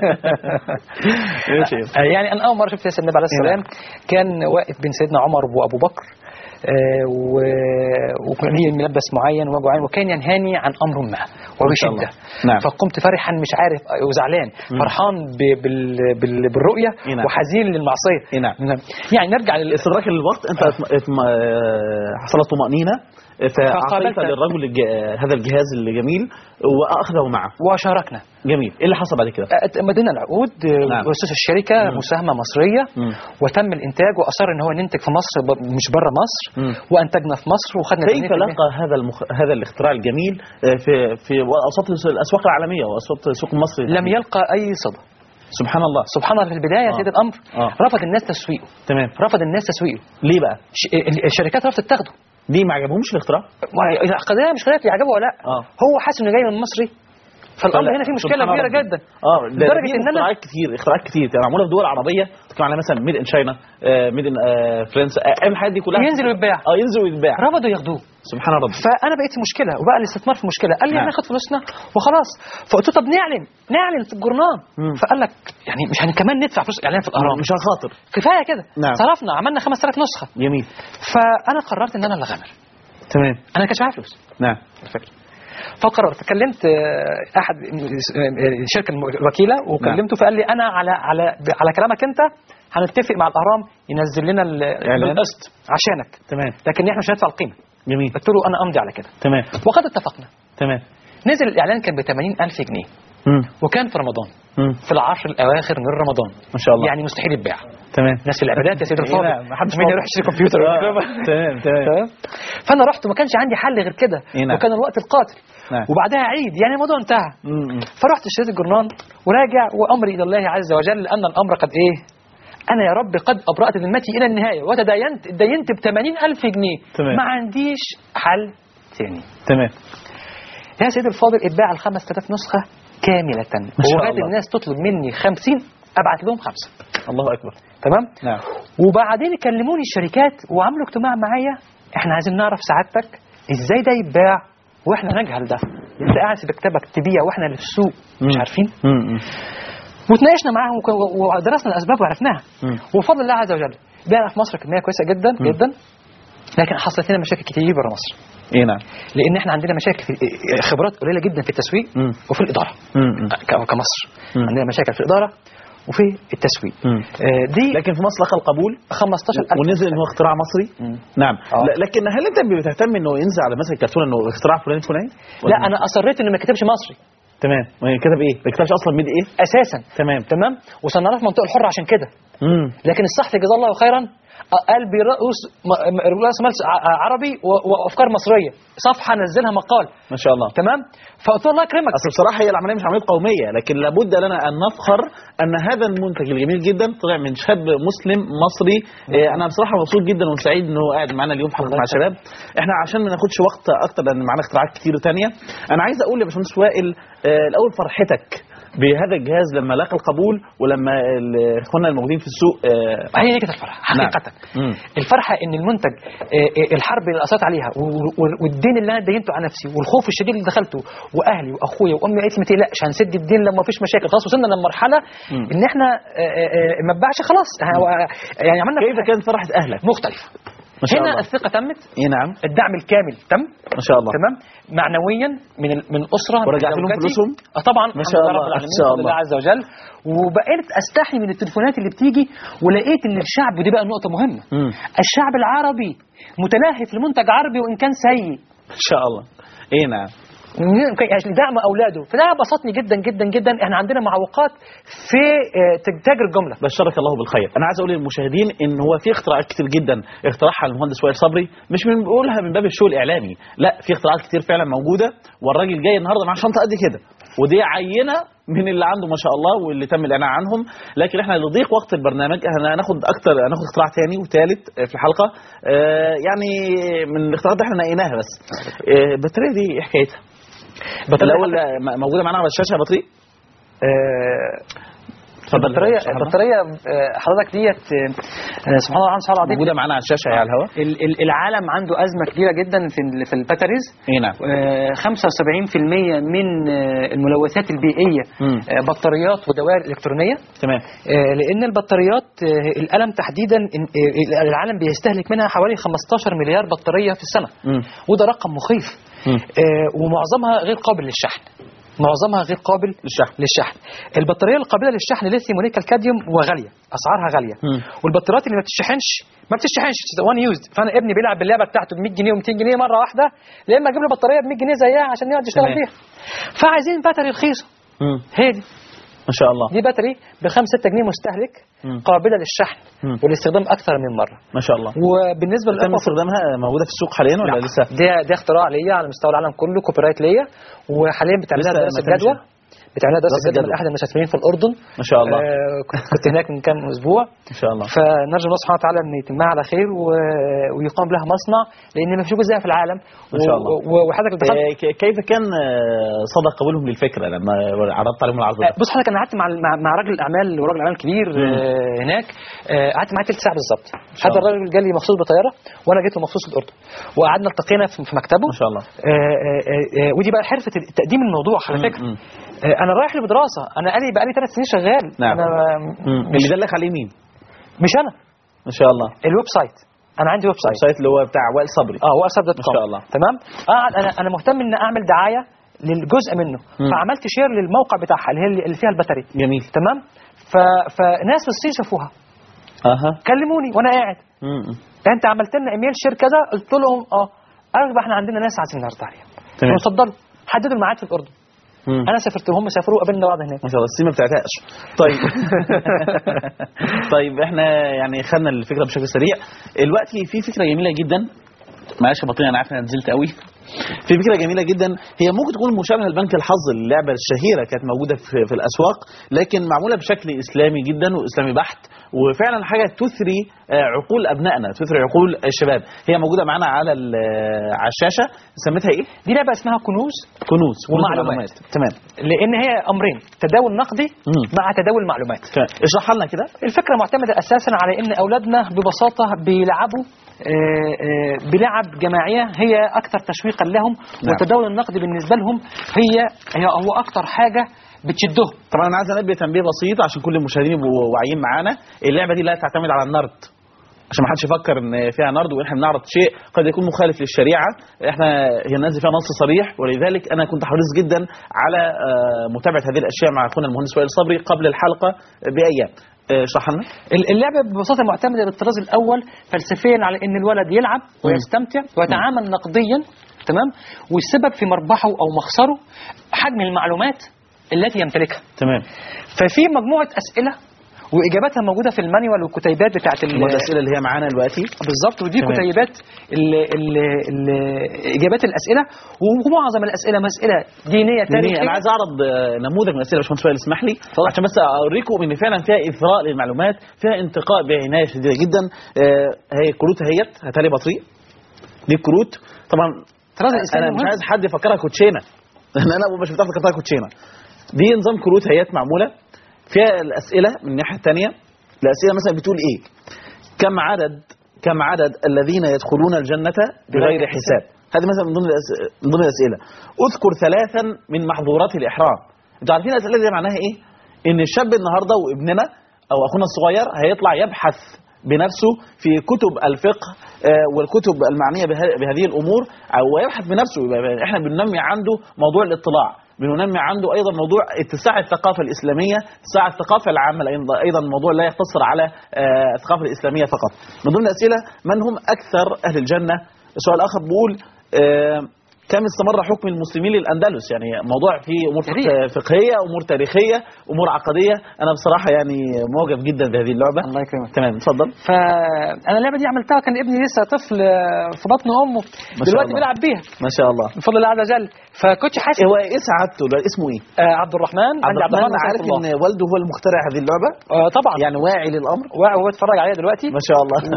ماشي آه، يعني انا اول مره شفت سيدنا النبي عليه السلام كان واقف بين سيدنا عمر وابو بكر آه، و- وكان ليه ملبس معين ووجه معين وكان ينهاني عن امر ما شاء الله. وبشده نعم. فقمت فرحا مش عارف آه، وزعلان فرحان ب- بال- بال- بالرؤيه إيه نعم. وحزين للمعصيه إيه نعم. يعني نرجع لل- استدراك الوقت انت اتم- اتم- آه، حصلت طمأنينة فأعطيت فقابلت- للرجل الج- هذا الجهاز الجميل وأخذه معه وشاركنا جميل ايه اللي حصل بعد كده آه، مدينا العقود آه، نعم. واسس الشركه مساهمه مصريه مم. وتم الانتاج واصر ان هو ننتج في مصر ب- مش بره مصر مم. وانتجنا في مصر وخدنا كيف 80% لقى هذا المخ... هذا الاختراع الجميل آه، في في اوساط الاسواق العالميه واوساط السوق المصري لم يلقى اي صدى سبحان الله سبحان الله في البدايه آه. سيد الامر آه. رفض الناس تسويقه تمام رفض الناس تسويقه ليه بقى ش- ال- الشركات رفضت تاخده ليه ما عجبهمش الاختراع ما- القضيه مش قضيه يعجبه ولا لا آه. هو حاسس انه جاي من مصري فالامر فلا- هنا فيه مشكله سبحان كبيره ربي. جدا اه ده لدرجه في ان انا اختراعات كتير اختراعات كتير يعني معموله في دول عربيه تتكلم على مثلا ميد ان تشاينا ميد ان فرنسا آه، الحاجات دي كلها ينزل ويتباع اه ينزل ويتباع رفضوا ياخدوه سبحان ربي فانا بقيت في مشكله وبقى الاستثمار في مشكله قال لي نعم. هناخد فلوسنا وخلاص فقلت له طب نعلن نعلن في الجورنال مم. فقال لك يعني مش هن كمان ندفع فلوس اعلان في الاهرام مش هنخاطر كفايه كده نعم. صرفنا عملنا 5000 نسخه جميل فانا قررت ان انا اللي اغامر تمام انا ما كانش معايا فلوس نعم الفكره فقررت كلمت آه، احد آه، الشركه الوكيله وكلمته فقال لي انا على على على كلامك انت هنتفق مع الاهرام ينزل لنا ال- إعلان؟ القسط عشانك تمام لكن احنا مش هندفع القيمه جميل قلت له انا امضي على كده تمام وقد اتفقنا تمام نزل الاعلان كان ب 80000 جنيه مم. وكان في رمضان مم. في العشر الاواخر من رمضان ما شاء الله يعني مستحيل يتباع تمام ناس في العبادات يا سيدي إيه الفاضل نعم، ما حدش مين فاضي. يروح يشتري كمبيوتر آه، تمام تمام تمام فانا رحت وما كانش عندي حل غير كده إيه نعم. وكان الوقت القاتل نعم. وبعدها عيد يعني الموضوع انتهى مم. فرحت اشتريت الجرنان وراجع وامري الى الله عز وجل لان الامر قد ايه انا يا رب قد ابرات ذمتي الى النهايه وتداينت دينت ب 80000 جنيه تمام. ما عنديش حل ثاني تمام يا سيدي الفاضل اتباع ال 5000 نسخه كامله شاء وبعد الله. الناس تطلب مني 50 ابعت لهم خمسه الله اكبر تمام نعم وبعدين كلموني الشركات وعملوا اجتماع معايا احنا عايزين نعرف سعادتك ازاي ده يتباع واحنا نجهل ده انت قاعد في مكتبك تبيع واحنا اللي في السوق مش مم. عارفين مم. وتناقشنا معاهم وك- ودرسنا الاسباب وعرفناها مم. وبفضل الله عز وجل بعنا في مصر كميه كويسه جدا مم. جدا لكن حصلت لنا مشاكل كتير بره مصر ايه نعم لان احنا عندنا مشاكل في خبرات قليله جدا في التسويق مم. وفي الاداره مم. ك- كمصر مم. عندنا مشاكل في الاداره وفي التسويق مم. آه، دي لكن في مصر لقى القبول 15000 ونزل ان هو اختراع مصري مم. نعم آه. لا- لكن هل انت بتهتم انه ينزل على مثلا كرتون انه اختراع فلان فلاني لا انا اصريت انه ما كتبش مصري تمام ما كتب ايه ما كتبش اصلا ميد ايه اساسا تمام تمام وصنعناه في المنطقه الحره عشان كده امم لكن الصحفي جزاه الله خيرا قال برؤوس م- م- رؤوس مال ع- عربي و- وافكار مصريه صفحه نزلها مقال ما شاء الله تمام فقلت له الله يكرمك اصل بصراحه هي العمليه مش عمليه قوميه لكن لابد لنا ان نفخر ان هذا المنتج الجميل جدا طلع من شاب مسلم مصري إيه، انا بصراحه مبسوط جدا وسعيد انه قاعد معانا اليوم في حلقه مع الشباب احنا عشان ما ناخدش وقت اكتر لان معانا اختراعات كتير تانية انا عايز اقول يا باشمهندس وائل آه، الاول فرحتك بهذا الجهاز لما لاقى القبول ولما ال- اخواننا الموجودين في السوق آه، هي دي كانت الفرحه حقيقه مم. الفرحه ان المنتج آه، آه، الحرب اللي اثرت عليها و- و- والدين اللي انا دينته على نفسي والخوف الشديد اللي دخلته واهلي واخويا وامي قالت لي ما تقلقش هنسد الدين لما فيش مشاكل خلاص وصلنا لمرحله مم. ان احنا آه، آه، آه، ما اتباعش خلاص ه- يعني عملنا كيف كانت فرحه اهلك مختلف ما شاء هنا الله. الثقه تمت اي نعم الدعم الكامل تم ما شاء الله تمام معنويا من ال- من الاسره من ورجعت لهم زوجتي. فلوسهم؟ اه طبعا ما الحمد شاء لله الله، رب العالمين ما شاء بفضل الله. الله عز وجل وبقيت استحي من التليفونات اللي بتيجي ولقيت ان الشعب ودي بقى نقطه مهمه مم. الشعب العربي متلهف لمنتج عربي وان كان سيء ما شاء الله اي نعم عشان دعم اولاده فده بسطني جدا جدا جدا احنا عندنا معوقات في آه، تاجر الجمله بشرك الله بالخير انا عايز اقول للمشاهدين ان هو في اختراعات كتير جدا اخترعها المهندس وائل صبري مش من بقولها من باب الشو الاعلامي لا في اختراعات كتير فعلا موجوده والراجل جاي النهارده مع شنطه قد كده ودي عينه من اللي عنده ما شاء الله واللي تم الاعلان عنهم لكن احنا لضيق وقت البرنامج هناخد اكتر هناخد اختراع تاني وثالث في الحلقه آه، يعني من الاختراعات اللي احنا نقيناها بس آه، البطاريه دي ايه حكايتها؟ الاول آه، موجوده معانا على الشاشه يا بطريق آه، اتفضل البطاريه يا شيخ محمد. البطاريه آه، حضرتك ديت آه، آه، سبحان الله سبحان الله العظيم موجوده معانا على الشاشه يا على الهواء ال- ال- العالم عنده ازمه كبيره جدا في ال- في الباتريز اي نعم آه، 75% من آه، الملوثات البيئيه مم. آه، بطاريات ودوائر الكترونيه تمام آه، لان البطاريات آه، القلم تحديدا إن- آه، العالم بيستهلك منها حوالي 15 مليار بطاريه في السنه مم. وده رقم مخيف مم. آه، ومعظمها غير قابل للشحن معظمها غير قابل للشحن. للشحن البطاريه القابله للشحن ليثيوم ونيكل كاديوم وغاليه اسعارها غاليه مم. والبطاريات اللي ما بتشحنش ما بتشحنش وان يوزد فانا ابني بيلعب باللعبه بتاعته ب 100 جنيه و200 جنيه مره واحده يا اما اجيب له بطاريه ب 100 جنيه زيها عشان يقعد يشتغل تمام. بيها فعايزين باتري رخيصه مم. هي دي ما شاء الله دي باتري ب 5 6 جنيه مستهلك مم. قابله للشحن مم. والاستخدام اكثر من مره ما شاء الله وبالنسبه تم للأقوى استخدامها موجوده في السوق حاليا ولا لسه؟ ده ده اختراع ليا على مستوى العالم كله كوبي رايت ليا وحاليا بتعملها لسه دراسه ما تمش. جدوى بتعملها دراسه دراسة جدوى من جدوى. احد المستثمرين في الاردن ما شاء الله آه كنت كنت هناك من كام اسبوع ما شاء الله فنرجو الله سبحانه وتعالى ان يتمها على خير و... ويقام لها مصنع لان ما فيش جزء في العالم ما شاء الله. و... وحضرتك دخلت آه، ك- كيف كان آه، صدى قبولهم للفكره لما عرضت عليهم العرض ده؟ بص حضرتك انا قعدت مع مع, مع راجل الاعمال وراجل اعمال كبير آه هناك آه قعدت معاه ثلث ساعه بالظبط شاء هذا الله. الراجل جالي مخصوص بطياره وانا جيت له مخصوص الاردن وقعدنا التقينا في في مكتبه ما شاء الله آه، آه، آه، ودي بقى حرفه تقديم الموضوع على فكره مم. آه، انا رايح له بدراسه انا قالي بقى لي ثلاث سنين شغال نعم. انا مم. مش, اللي دلك عليه مين؟ مش انا ما شاء الله الويب سايت انا عندي ويب سايت السايت اللي هو بتاع وائل صبري اه واتساب دوت ما كوم شاء الله. تمام قاعد انا انا مهتم ان اعمل دعايه للجزء منه مم. فعملت شير للموقع بتاعها اللي هي اللي فيها الباتري جميل تمام ف... فناس في الصين شافوها اها كلموني وانا قاعد مم. انت عملت لنا ايميل شير كذا قلت لهم اه قالوا بقى احنا عندنا ناس عايزين نعرض عليهم تمام. اتفضلوا حددوا الميعاد في الاردن مم. انا سافرت وهم سافروا وقابلنا بعض هناك ما شاء الله السين ما بتعتقش طيب طيب احنا يعني خدنا الفكره بشكل سريع دلوقتي في فكره جميله جدا معلش يا بطيء انا عارف ان انا نزلت قوي في فكره جميله جدا هي ممكن تكون مشابهه لبنك الحظ اللعبه الشهيره كانت موجوده في, في الاسواق لكن معموله بشكل اسلامي جدا واسلامي بحت وفعلا حاجه تثري آه، عقول ابنائنا تثري عقول الشباب هي موجوده معانا على ال- آه، على الشاشه سميتها ايه دي لعبه اسمها كنوز كنوز كنوز ومعلومات. تمام لان هي امرين تداول نقدي مم. مع تداول معلومات تمام. اشرحها لنا كده الفكره معتمده اساسا على ان اولادنا ببساطه بيلعبوا آه، آه، بلعب جماعيه هي اكثر تشويقا لهم نعم. والتداول النقدي بالنسبه لهم هي هي هو اكثر حاجه بتشدهم طبعا انا عايز انبه تنبيه بسيط عشان كل المشاهدين يبقوا واعيين معانا اللعبه دي لا تعتمد على النرد عشان ما حدش يفكر ان فيها نرد واحنا بنعرض شيء قد يكون مخالف للشريعه احنا هي نازل فيها نص صريح ولذلك انا كنت حريص جدا على آه، متابعه هذه الاشياء مع اخونا المهندس وائل صبري قبل الحلقه بايام آه، اشرح لنا ال- اللعبه ببساطه معتمده بالطراز الاول فلسفيا على ان الولد يلعب ويستمتع ويتعامل نقديا تمام والسبب في مربحه او مخسره حجم المعلومات التي يمتلكها تمام ففي مجموعه اسئله واجاباتها موجوده في المانيوال والكتيبات بتاعت ال- الاسئله اللي هي معانا دلوقتي بالظبط ودي تمام. كتيبات ال ال ال اجابات الاسئله ومعظم الاسئله مساله دينيه دينية. تاريخيه انا عايز اعرض آه، نموذج من الاسئله يا باشمهندس وائل اسمح لي عشان بس اوريكم ان فعلا فيها اثراء للمعلومات فيها انتقاء بعنايه شديده جدا آه، هي الكروت اهيت هاتها لي بطريق دي الكروت طبعا طراز الاسئله انا مش مهم. عايز حد يفكرها كوتشينه انا انا مش بتعرف فكرتها كوتشينه دي نظام كروت هيات معموله فيها الاسئله من الناحيه الثانيه الاسئله مثلا بتقول ايه كم عدد كم عدد الذين يدخلون الجنه بغير حساب هذه مثلا من ضمن الأس- من ضمن الاسئله اذكر ثلاثا من محظورات الاحرام انتوا عارفين الاسئله دي معناها ايه ان الشاب النهارده وابننا او اخونا الصغير هيطلع يبحث بنفسه في كتب الفقه آه، والكتب المعنيه بها- بهذه الامور أو- ويبحث بنفسه يبقى احنا بننمي عنده موضوع الاطلاع بننمي عنده ايضا موضوع اتساع الثقافه الاسلاميه اتساع الثقافه العامه لأن- ايضا الموضوع لا يقتصر على آه، الثقافه الاسلاميه فقط من ضمن الاسئله من هم اكثر اهل الجنه سؤال اخر بيقول آه، كم استمر حكم المسلمين للاندلس يعني موضوع فيه امور تاريخ. فقه- فقهيه امور تاريخيه امور عقديه انا بصراحه يعني معجب جدا بهذه اللعبه الله يكرمك تمام اتفضل فانا اللعبه دي عملتها كان ابني لسه طفل آه، في بطن امه شاء دلوقتي الله. بيلعب بيها ما شاء الله بفضل الله عز وجل فكنت حاسس هو ايه سعادته ده اسمه ايه آه عبد الرحمن عبد عندي الرحمن عارف نصرة الله. ان والده هو المخترع هذه اللعبه آه طبعا يعني واعي للامر وهو بيتفرج عليها دلوقتي ما شاء الله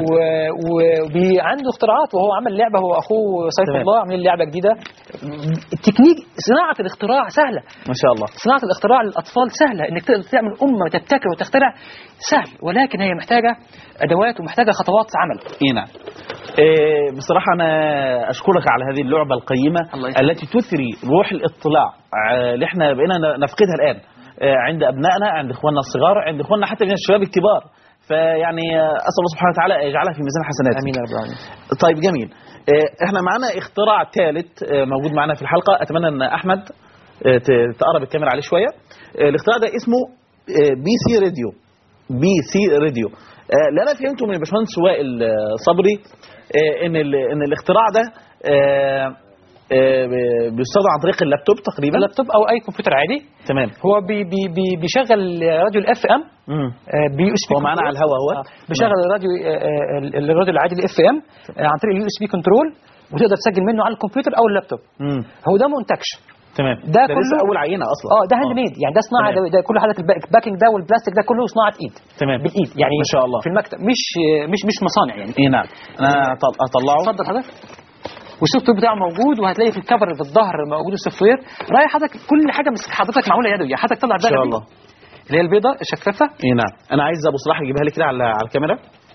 وعنده اختراعات وهو عمل لعبه هو اخوه سيف تمام. الله عاملين لعبه جديده التكنيك صناعه الاختراع سهله ما شاء الله صناعه الاختراع للاطفال سهله انك تقدر تعمل امه وتبتكر وتخترع سهل ولكن هي محتاجه ادوات ومحتاجه خطوات عمل اي نعم إيه بصراحة أنا أشكرك على هذه اللعبة القيمة الله يسلمك. التي تثري روح الاطلاع آه، اللي احنا بقينا نفقدها الآن آه، عند أبنائنا عند إخواننا الصغار عند إخواننا حتى من الشباب الكبار فيعني آه، أسأل الله سبحانه وتعالى أن يجعلها في ميزان حسنات امين يا رب العالمين طيب جميل آه، احنا معنا اختراع ثالث آه، موجود معنا في الحلقة أتمنى أن أحمد آه، ت- تقرب الكاميرا عليه شوية آه، الاختراع ده اسمه آه، بي سي راديو بي سي راديو آه، اللي انا فهمته من الباشمهندس وائل آه، صبري آه، ان ال- ان الاختراع ده آه، آه، ب- بيستخدم عن طريق اللابتوب تقريبا اللابتوب او اي كمبيوتر عادي تمام هو بي بي بي بيشغل راديو الاف ام مم. بي اس بي هو معانا على الهوا هو بيشغل الراديو آه، آه، الراديو العادي الاف ام عن طريق اليو اس بي كنترول وتقدر تسجل منه على الكمبيوتر او اللابتوب مم. هو ده منتجش تمام ده لسه كله- اول عينه اصلا اه ده هاند ميد يعني ده صناعه تمام. ده, ده كل حاجات الباك- الباكينج ده والبلاستيك ده كله صناعه ايد تمام بالايد يعني ما شاء الله. في المكتب مش مش مش مصانع يعني اي نعم انا هطل- هطلعه اتفضل حضرتك والسوفت وير بتاعه موجود وهتلاقي في الكفر في الظهر موجود السوفت وير رايح حضرتك كل حاجه مس حضرتك معموله يدوي يعني حضرتك طلع ان شاء الدغه دي الله اللي هي البيضه الشفافه اي نعم انا عايز ابو صلاح يجيبها لي كده على على الكاميرا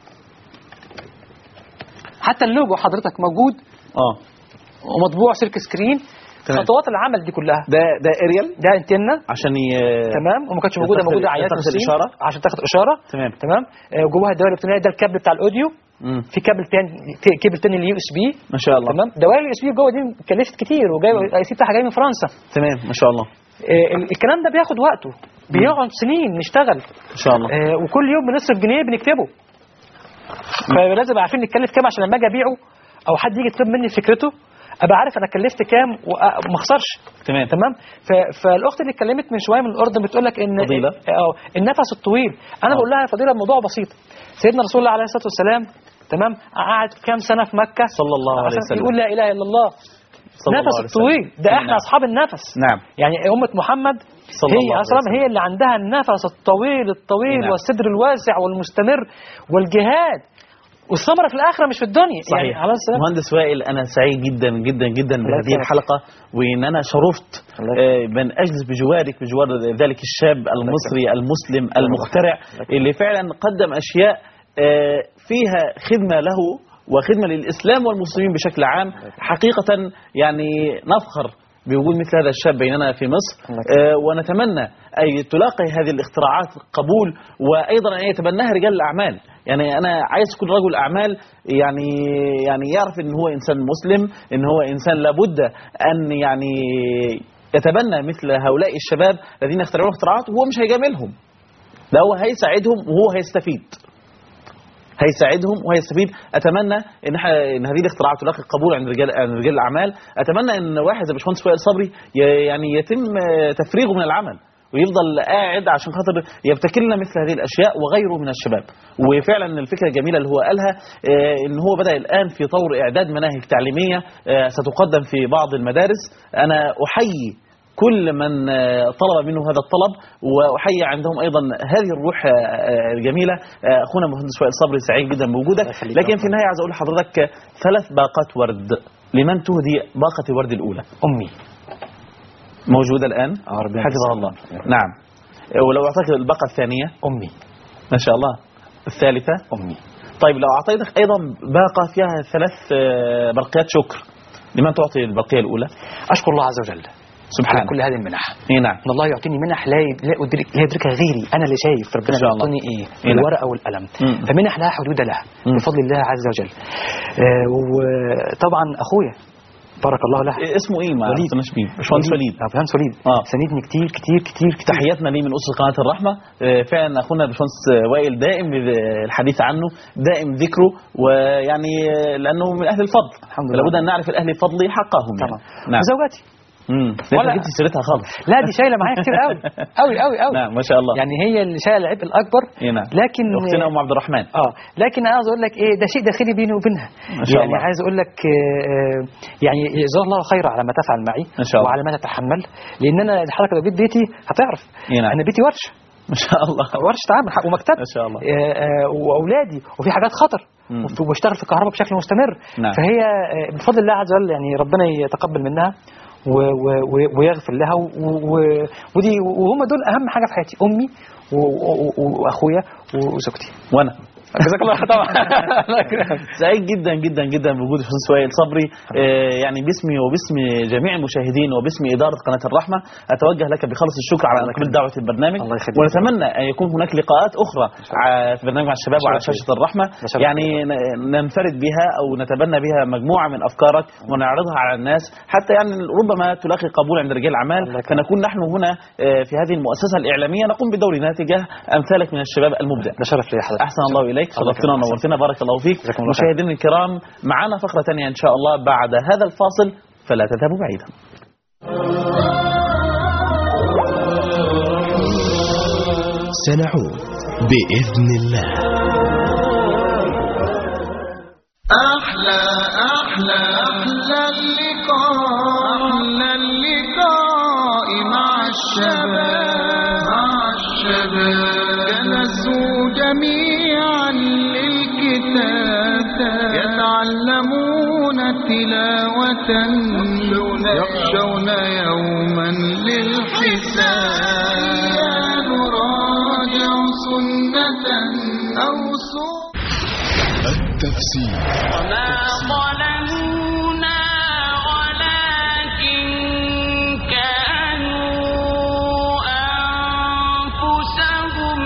حتى اللوجو حضرتك موجود اه ومطبوع سلك سكرين تمام. خطوات العمل دي كلها ده ده اريال ده انتنا عشان ي... تمام وما كانتش موجوده تاخد- موجوده عينات تاخد من الصين الإشارة؟ عشان تاخد اشاره تمام تمام آه، جواها الدوائر الالكترونيه ده الكابل بتاع الاوديو مم. في كابل تاني ت- كيبل تاني اليو اس بي ما شاء الله تمام دوائر اليو اس بي جوه دي كلفت كتير وجاي الاي سي بتاعها جاي من فرنسا تمام ما شاء الله آه، ال- الكلام ده بياخد وقته بيقعد سنين نشتغل ما شاء الله آه، وكل يوم بنصرف جنيه بنكتبه فلازم عارفين نتكلف كام عشان لما اجي ابيعه او حد يجي يطلب مني فكرته ابقى عارف انا كلفت كام وما اخسرش تمام تمام ف- فالاخت اللي اتكلمت من شويه من الاردن بتقول لك ان فضيلة. اه النفس الطويل انا آه. بقول لها يا فضيله الموضوع بسيط سيدنا رسول الله عليه الصلاه والسلام تمام قعد كام سنه في مكه صلى الله عليه عشان وسلم يقول لا اله الا الله صلى الله نفس عليه وسلم. الطويل ده نعم. احنا اصحاب النفس نعم يعني أمة محمد صلى هي الله عليه أصلا وسلم. هي اللي عندها النفس الطويل الطويل نعم. والصدر الواسع والمستمر والجهاد والثمرة في الآخرة مش في الدنيا صحيح يعني على السلام مهندس وائل انا سعيد جدا جدا جدا الله بهذه يكرمك. الحلقه وان انا شرفت الله آه، بان اجلس بجوارك بجوار ذلك الشاب المصري المسلم المخترع اللي فعلا قدم اشياء آه، فيها خدمه له وخدمه للاسلام والمسلمين بشكل عام حقيقه يعني نفخر بوجود مثل هذا الشاب بيننا في مصر الله آه، ونتمنى أن تلاقي هذه الاختراعات قبول وأيضا أن يتبناها رجال الأعمال يعني أنا عايز كل رجل أعمال يعني يعني يعرف أن هو إنسان مسلم أن هو إنسان لابد أن يعني يتبنى مثل هؤلاء الشباب الذين يخترعون اختراعات وهو مش هيجاملهم ده هو هيساعدهم وهو هيستفيد هيساعدهم وهيستفيد اتمنى ان احنا ان هذه الاختراعات تلاقي قبول عند رجال عند رجال الاعمال اتمنى ان واحد زي باشمهندس وائل صبري ي- يعني يتم آه، تفريغه من العمل ويفضل قاعد عشان خاطر يبتكر لنا مثل هذه الاشياء وغيره من الشباب وفعلا الفكره الجميله اللي هو قالها آه، ان هو بدا الان في طور اعداد مناهج تعليميه آه، ستقدم في بعض المدارس انا احيي كل من آه، طلب منه هذا الطلب واحيي عندهم ايضا هذه الروح آه، آه، الجميله آه، اخونا المهندس وائل صبري سعيد جدا بوجودك يخليك. لكن في النهايه عايز اقول لحضرتك آه، ثلاث باقات ورد لمن تهدي باقه الورد الاولى أمي موجوده الان آه، ربنا حفظها الله نعم آه، ولو اعطيك الباقه الثانيه أمي ما شاء الله الثالثه أمي طيب لو اعطيتك ايضا باقه فيها ثلاث آه، برقيات شكر لمن تعطي البرقيه الاولى أشكر الله عز وجل سبحانه. على كل هذه المنح اي نعم ان الله يعطيني منح لا لا أدرك لا يدركها غيري انا اللي شايف ربنا إن شاء الله. يعطيني ايه إيه نعم. الورقه والقلم مم. فمنح لا حدود لها مم. بفضل الله عز وجل آه، وطبعا اخويا بارك الله له إيه اسمه ايه ما وليد. عرفناش مين باشمهندس وليد اه باشمهندس وليد آه. ساندني كتير كتير كتير كتير تحياتنا ليه من اسره قناه الرحمه آه، فعلا اخونا الباشمهندس وائل دائم الحديث عنه دائم ذكره ويعني آه، لانه من اهل الفضل الحمد لله. لابد ان نعرف الاهل الفضل حقهم يعني. طبعا نعم وزوجاتي امم ولا- ولا جبت سيرتها خالص لا دي شايله معايا كتير قوي قوي قوي قوي نعم ما شاء الله يعني هي اللي شايله العبء الاكبر إيه نعم لكن اختنا ام عبد الرحمن اه لكن انا عاوز اقول لك ايه ده شيء داخلي بيني وبينها ما شاء يعني الله. عايز اقول لك آه، آه، يعني جزاها الله خيرا على ما تفعل معي ما شاء الله. وعلى ما تتحمل لان انا الحركه لو جيت بيتي هتعرف إيه نعم. انا بيتي ورشه ما شاء الله ورشه عمل حق ومكتب ما شاء الله. آه، آه، واولادي وفي حاجات خطر مم. وف- وبشتغل في الكهرباء بشكل مستمر نعم. فهي آه، بفضل الله عز وجل يعني ربنا يتقبل منها و- و- و- ويغفر لها و- و- ودي وهم دول اهم حاجه في حياتي امي و- و- و- واخويا وزوجتي وانا جزاك الله خير طبعا سعيد جدا جدا جدا بوجود الاستاذ سهيل صبري آه، يعني باسمي وباسم جميع المشاهدين وباسم اداره قناه الرحمه اتوجه لك بخالص الشكر على ان قبلت دعوه البرنامج الله يخليك. ونتمنى ان يكون هناك لقاءات اخرى ع- في برنامج مع الشباب وعلى شرف شاشه الرحمه شرف. يعني ن- ننفرد بها او نتبنى بها مجموعه من افكارك ونعرضها على الناس حتى يعني ربما تلاقي قبول عند رجال الاعمال الله يكرمك. فنكون نحن هنا آه، في هذه المؤسسه الاعلاميه نقوم بدورنا تجاه امثالك من الشباب المبدع ده شرف لي حضرتك احسن الله اليك الله شرفتنا يكرمك. ونورتنا بارك الله فيك جزاكم الله خير. مشاهدينا الكرام معنا فقره ثانيه ان شاء الله بعد هذا الفاصل فلا تذهبوا بعيدا سنعود بإذن الله أحلى أحلى أحلى اللقاء أحلى اللقاء مع الشباب مع الشباب جلسوا جميعا للكتاب يتعلمون تلاوة يخشون يوما للحساب نراجع سنة أو سنة التفسير وما ظلمونا ولكن كانوا أنفسهم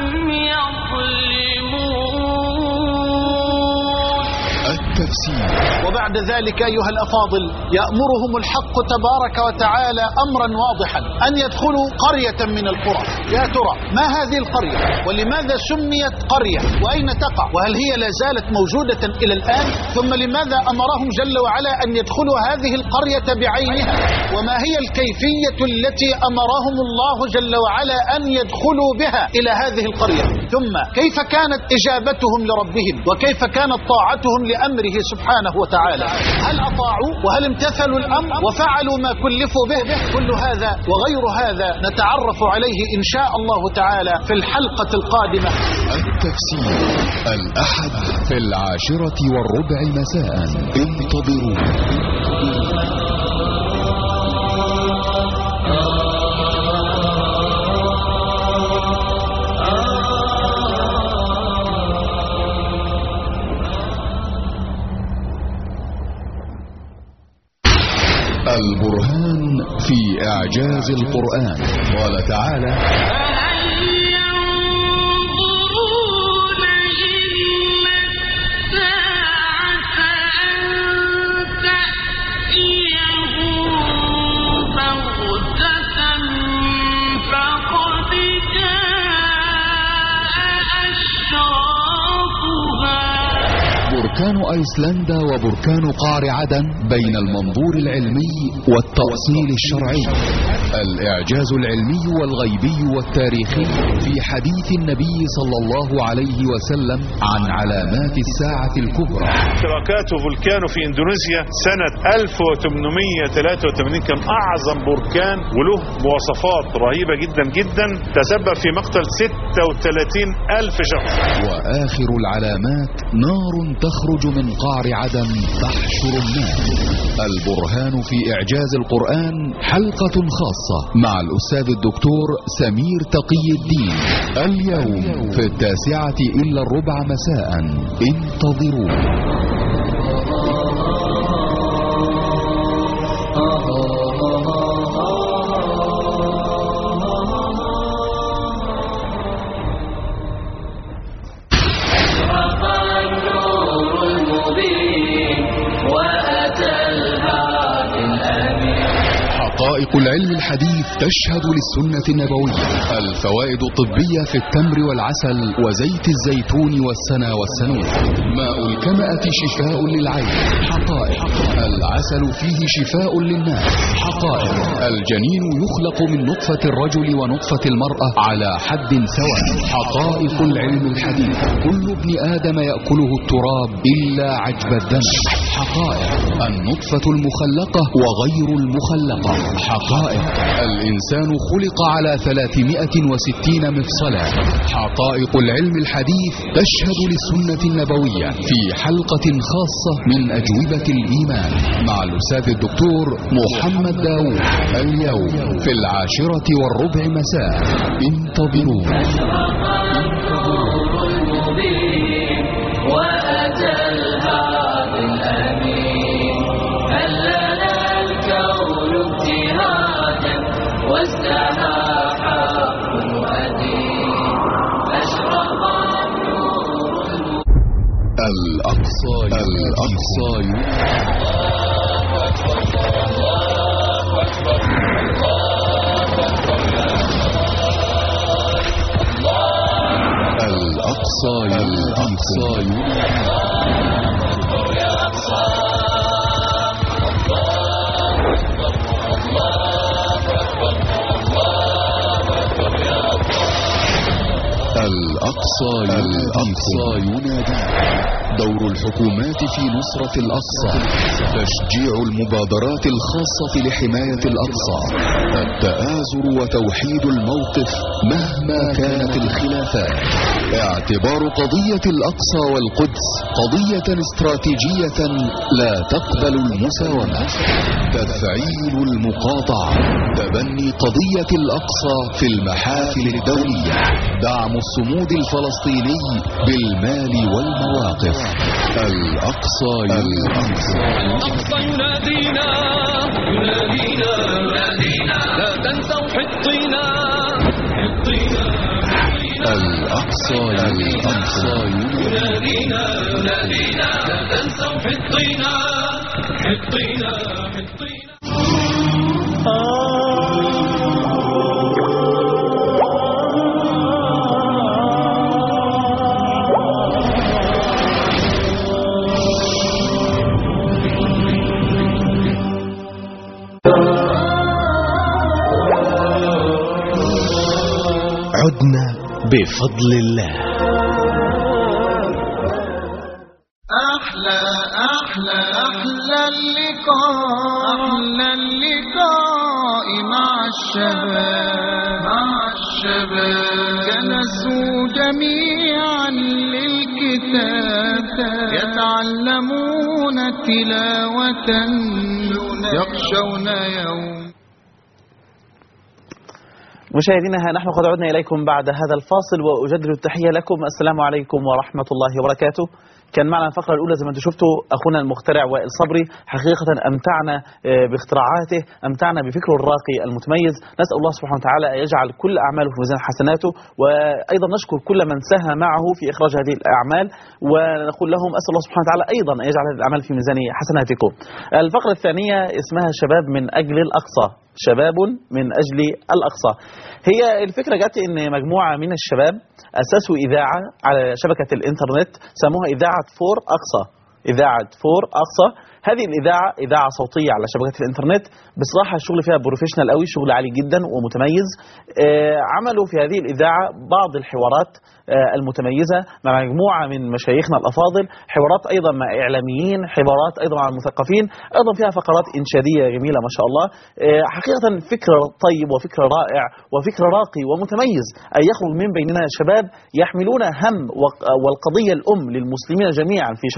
يظلمون التفسير وبعد ذلك أيها الأفاضل يأمرهم الحق تبارك وتعالى أمرا واضحا أن يدخلوا قرية من القرى يا ترى ما هذه القرية ولماذا سميت قرية وأين تقع وهل هي لا زالت موجودة إلى الآن ثم لماذا أمرهم جل وعلا أن يدخلوا هذه القرية بعينها وما هي الكيفية التي أمرهم الله جل وعلا أن يدخلوا بها إلى هذه القرية ثم كيف كانت إجابتهم لربهم وكيف كانت طاعتهم لأمره سبحانه وتعالى هل أطاعوا وهل امتثلوا الأمر وفعلوا ما كلفوا به كل هذا وغير هذا نتعرف عليه إن شاء الله تعالى في الحلقة القادمة التفسير الأحد في العاشرة والربع مساء انتظروا البرهان في إعجاز القرآن قال تعالى فهل ينظرون إلا الساعة أن تأتيهم بغتة فقد جاء أشراطها بركان أيسلندا وبركان قار عدن بين المنظور العلمي والتأصيل الشرعي الإعجاز العلمي والغيبي والتاريخي في حديث النبي صلى الله عليه وسلم عن علامات الساعة الكبرى كراكاتو فولكانو في اندونيسيا سنة 1883 كان اعظم بركان وله مواصفات رهيبة جدا جدا تسبب في مقتل 36 الف شخص وآخر العلامات نار تخرج من قعر عدن تحشر الناس البرهان في إعجاز القرآن حلقة خاصة مع الأستاذ الدكتور سمير تقي الدين اليوم في التاسعة إلا الربع مساء انتظروا النور المبين وأتى الهادي الأمين حقائق العلم الحديث تشهد للسنة النبوية الفوائد الطبية في التمر والعسل وزيت الزيتون والسنا والسنون ماء الكمأة شفاء للعين حقائق العسل فيه شفاء للناس حقائق الجنين يخلق من نطفة الرجل ونطفة المرأة على حد سواء حقائق العلم الحديث كل ابن آدم يأكله التراب إلا عجب الدم حقائق النطفة المخلقة وغير المخلقة حقائق الإنسان خلق على 360 مفصلا حقائق العلم الحديث تشهد للسنة النبوية في حلقة خاصة من أجوبة الإيمان مع الأستاذ الدكتور محمد داوود اليوم في العاشرة والربع مساء انتظرونا النور المبين وأتى الهادي الأمين هل لنا الكون ابتهاجا وازدهى حق ودين أشرق النور الأقصى الأقصى الأقصى الأقصى الأقصى الأقصى ينادي دور الحكومات في نصرة الأقصى تشجيع المبادرات الخاصة لحماية الأقصى التآزر وتوحيد الموقف مهما كانت الخلافات اعتبار قضية الأقصى والقدس قضية استراتيجية لا تقبل المساومة تفعيل المقاطعة تبني قضية الأقصى في المحافل الدولية دعم الصمود الفلسطيني بالمال والمواقف الأقصى الأقصى الأقصى ينادينا ينادينا ينادينا لا تنسوا حطينا حطينا الأقصى الأقصى ينادينا ينادينا لا تنسوا حطينا حطينا حطينا عدنا بفضل الله أحلى أحلى أحلى اللقاء أحلى اللقاء مع الشباب مع الشباب جلسوا جميعا للكتاب يتعلمون تلاوة يخشون يوم مشاهدينا ها نحن قد عدنا إليكم بعد هذا الفاصل وأجدد التحية لكم السلام عليكم ورحمة الله وبركاته كان معنا الفقرة الأولى زي ما انتم شفتوا أخونا المخترع وائل صبري حقيقة أمتعنا آه، باختراعاته أمتعنا بفكره الراقي المتميز نسأل الله سبحانه وتعالى أن يجعل كل أعماله في ميزان حسناته وأيضا نشكر كل من ساهم معه في إخراج هذه الأعمال ونقول لهم أسأل الله سبحانه وتعالى أيضا أن يجعل هذه الأعمال في ميزان حسناتكم الفقرة الثانية اسمها شباب من أجل الأقصى شباب من أجل الأقصى هي الفكرة جت إن مجموعة من الشباب أسسوا إذاعة على شبكة الإنترنت سموها إذاعة فور أقصى إذاعة فور أقصى هذه الإذاعة إذاعة صوتية على شبكة الإنترنت بصراحة الشغل فيها بروفيشنال قوي شغل عالي جدا ومتميز آه، عملوا في هذه الإذاعة بعض الحوارات آه، المتميزة مع مجموعة من مشايخنا الأفاضل حوارات أيضا مع إعلاميين حوارات أيضا مع المثقفين أيضا فيها فقرات إنشادية جميلة ما شاء الله آه، حقيقة فكر طيب وفكر رائع وفكر راقي ومتميز أن يخرج من بيننا شباب يحملون هم وق- والقضية الأم للمسلمين جميعا في شتى الأنحاء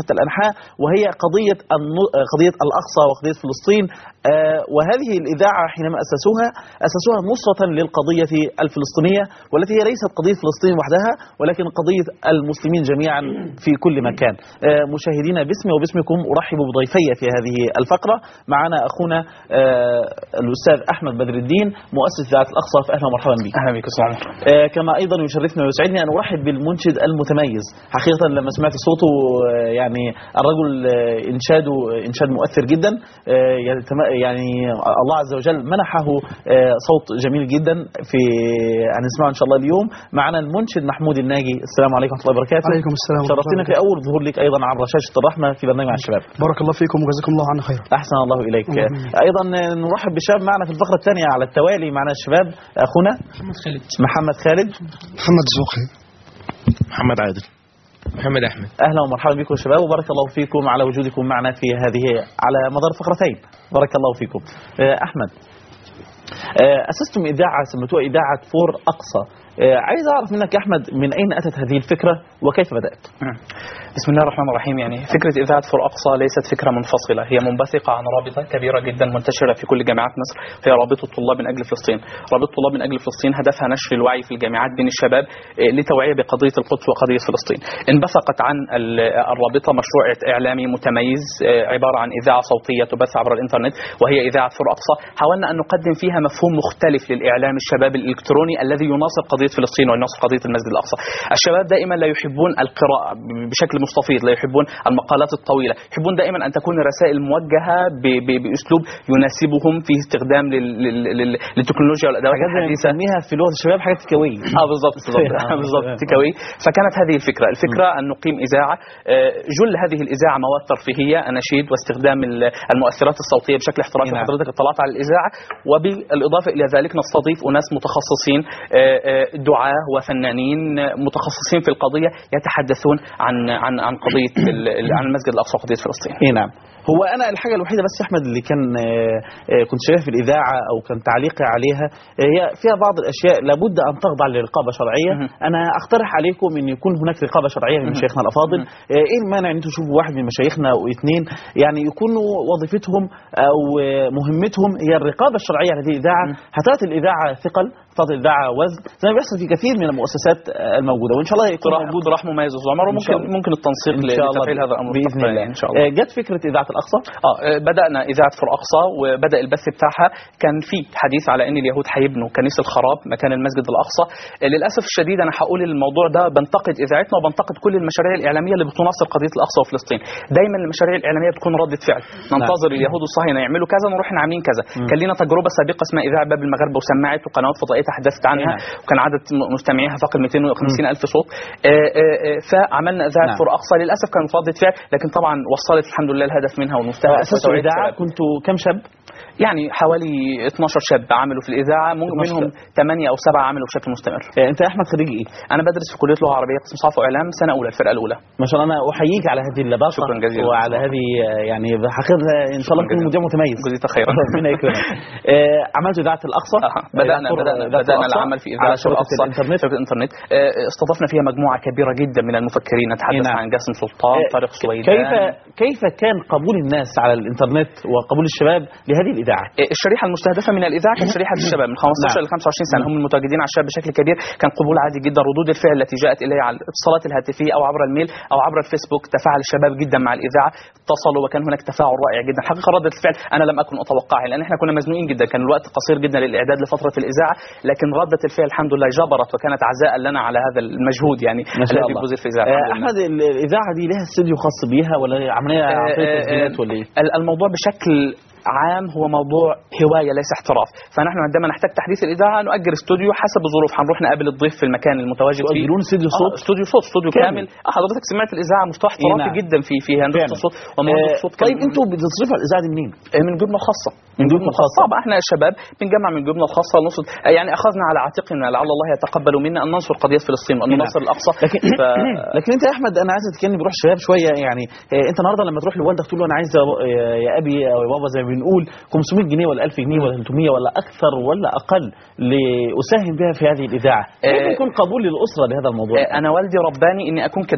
وهي قضية النو- آه، قضية الأقصى وقضية فلسطين آه، وهذه الإذاعة حينما أسسوها أسسوها نصرة للقضية الفلسطينية والتي هي ليست قضية فلسطين وحدها ولكن قضية المسلمين جميعا في كل مكان آه، مشاهدينا باسمي وباسمكم أرحب بضيفي في هذه الفقرة معنا أخونا آه، الأستاذ أحمد بدر الدين مؤسس إذاعة الأقصى فأهلا ومرحبا بك اهلا بك استاذ عمر آه، كما ايضا يشرفني ويسعدني ان ارحب بالمنشد المتميز حقيقه لما سمعت صوته آه، يعني الرجل آه، انشاده آه، انشاد مؤثر جدا آه، يتم- يعني الله عز وجل منحه آه، صوت جميل جدا في هنسمعه ان شاء الله اليوم معنا المنشد محمود الناجي السلام عليكم ورحمه الله وبركاته عليكم السلام ورحمة شرفتنا الله في اول ظهور لك ايضا على شاشه الرحمه في برنامج مع الشباب بارك الله فيكم وجزاكم الله عنا خيرا احسن الله اليك اللهم آمين. ايضا نرحب بالشباب معنا في الفقره الثانيه على التوالي معنا الشباب اخونا محمد خالد محمد خالد محمد زوقي محمد عادل محمد احمد اهلا ومرحبا بكم يا شباب وبارك الله فيكم على وجودكم معنا في هذه على مدار فقرتين بارك الله فيكم آه، احمد آه، اسستم اذاعه سميتوها اذاعه فور اقصى آه، عايز اعرف منك يا احمد من اين اتت هذه الفكره وكيف بدات بسم الله الرحمن الرحيم يعني فكرة إذاعة فور أقصى ليست فكرة منفصلة هي منبثقة عن رابطة كبيرة جدا منتشرة في كل جامعات مصر هي رابطة طلاب من أجل فلسطين رابطة طلاب من أجل فلسطين هدفها نشر الوعي في الجامعات بين الشباب آه، لتوعية بقضية القدس وقضية فلسطين انبثقت عن ال- الرابطة مشروع إعلامي متميز آه، عبارة عن إذاعة صوتية تبث عبر الإنترنت وهي إذاعة فور أقصى حاولنا أن نقدم فيها مفهوم مختلف للإعلام الشباب الإلكتروني الذي يناصر قضية فلسطين ويناصر قضية المسجد الأقصى الشباب دائما لا يحبون القراءة بشكل مستفيض لا يحبون المقالات الطويلة يحبون دائما أن تكون الرسائل موجهة ب- ب- بأسلوب يناسبهم في استخدام لل- لل- لل- للتكنولوجيا والأدوات حاجات زي ما الحديثة بنسميها في لغه الشباب حاجات تكويه اه بالضبط بالضبط بالضبط تكاوي فكانت هذه الفكره، الفكره ان نقيم اذاعه آه، جل هذه الاذاعه مواد ترفيهيه اناشيد واستخدام ال- المؤثرات الصوتيه بشكل احترافي نعم. حضرتك اطلعت على الاذاعه وبالاضافه الى ذلك نستضيف اناس متخصصين آه، آه، دعاه وفنانين آه، متخصصين في القضيه يتحدثون عن عن عن قضيه ال- ال- عن المسجد الاقصى وقضيه فلسطين. اي نعم هو انا الحاجه الوحيده بس يا احمد اللي كان آه، آه، كنت شايفها في الاذاعه او كان تعليقي عليها آه، هي فيها بعض الاشياء لابد ان تخضع لرقابه شرعيه انا اقترح عليكم ان يكون هناك رقابه شرعيه من مشايخنا الافاضل آه، ايه المانع ان انتم تشوفوا واحد من مشايخنا او اثنين يعني يكونوا وظيفتهم او آه، مهمتهم هي الرقابه الشرعيه على هذه الاذاعه هتعطي الاذاعه ثقل تعطي الاذاعه وزن زي ما بيحصل في كثير من المؤسسات آه، الموجوده وان شاء الله يكون اقتراح موجود اقتراح مميز يا استاذ عمر إن شاء وممكن الله. ممكن التنسيق ان شاء الله لتفعيل هذا الامر باذن مستقبلاً الله ان شاء الله آه، جت فكره اذاعه الاقصى اه آه، بدانا اذاعه فور اقصى وبدا البث بتاعها كان في حديث على ان اليهود هيبنوا كنيسه الخراب مكان المسجد الاقصى آه، للاسف الشديد انا هقول الموضوع ده بنتقد اذاعتنا وبنتقد كل المشاريع الاعلاميه اللي بتناصر قضيه الاقصى وفلسطين دايما المشاريع الاعلاميه بتكون رده فعل ننتظر اليهود والصهاينه يعملوا كذا نروح إحنا عاملين كذا كان لنا تجربه سابقه اسمها اذاعه باب المغاربه وسمعت وقنوات فضائيه تحدثت عنها نعم. وكان عدد م- مستمعيها فاق ال 250 الف صوت آه، آه، آه، فعملنا اذاعه نعم. فور اقصى للاسف كانت رده فعل لكن طبعا وصلت الحمد لله الهدف منها والمستهدف اسسوا وتوعية الاذاعه الشباب. كنتوا كم شاب يعني حوالي 12 شاب عملوا في الاذاعه من- 12 منهم 8 او 7 عملوا بشكل مستمر آه، انت يا احمد خريج ايه انا بدرس في كليه لغه عربيه قسم صحافه واعلام سنه اولى الفرقه الاولى ما شاء الله انا احييك على هذه اللباقه شكراً جزيلاً. وعلى هذه آه، يعني حقيقه ان شاء الله تكون جزيلاً. مذيع متميز جزيت خيرا ربنا يكرمك آه، عملت اذاعه الاقصى أها. بدانا إذاعة بدانا إذاعة بدانا الأقصى العمل في على اذاعه شبكه الأقصى. الانترنت شبكه الانترنت آه، استضفنا فيها مجموعه كبيره جدا من المفكرين نتحدث نعم. عن جاسم سلطان آه، طارق سويدان كيف كيف كان قبول الناس على الانترنت وقبول الشباب لهذه الاذاعه الشريحه المستهدفه من الاذاعه كانت شريحه الشباب من 15 نعم. ل 25 سنه هم المتواجدين على الشباب بشكل كبير كان قبول عادي جدا ردود الفعل التي جاءت الي على الاتصالات الهاتفيه او عبر الميل او عبر الفيسبوك تفاعل الشباب جدا مع الاذاعه اتصلوا وكان هناك تفاعل رائع جدا حقيقه رده الفعل انا لم اكن اتوقعها لان احنا كنا مزنوقين جدا كان الوقت قصير جدا للاعداد لفتره الاذاعه لكن رده الفعل الحمد لله جبرت وكانت عزاء لنا على هذا المجهود يعني ما شاء الذي الله بذل في الاذاعه آه، الحمد لله. احمد ال- الاذاعه دي لها استوديو خاص بيها ولا هي عمليه آه، عن طريق آه، تسجيلات آه، ولا ايه ال- الموضوع بشكل عام هو موضوع هوايه ليس احتراف فنحن عندما نحتاج تحديث الاذاعه نؤجر استوديو حسب الظروف هنروح نقابل الضيف في المكان المتواجد فيه تؤجرون استوديو آه، صوت استوديو صوت استوديو كامل. كامل, اه حضرتك سمعت الاذاعه مستوى إيه احترافي نعم. جدا في في هندسه فعلا. الصوت وموضوع آه، الصوت طيب كان- انتوا بتصرفوا على الاذاعه دي منين؟ آه، من جبنه الخاصه من جبنة الخاصة. طبعا احنا الشباب بنجمع من الجبنه الخاصه نصد يعني اخذنا على عاتقنا لعل الله يتقبل منا ان ننصر قضيه فلسطين وان نعم. ننصر الاقصى لكن ف... لكن انت يا احمد انا عايز اتكلم بروح شباب شويه يعني آه، انت النهارده لما تروح لوالدك تقول له انا عايز يا با- يا- يا ابي او يا بابا زي ما بنقول 500 جنيه ولا 1000 جنيه ولا 300 ولا اكثر ولا اقل لاساهم بها في هذه الاذاعه كيف آه، يكون قبول للاسره لهذا الموضوع آه، انا والدي رباني اني اكون كده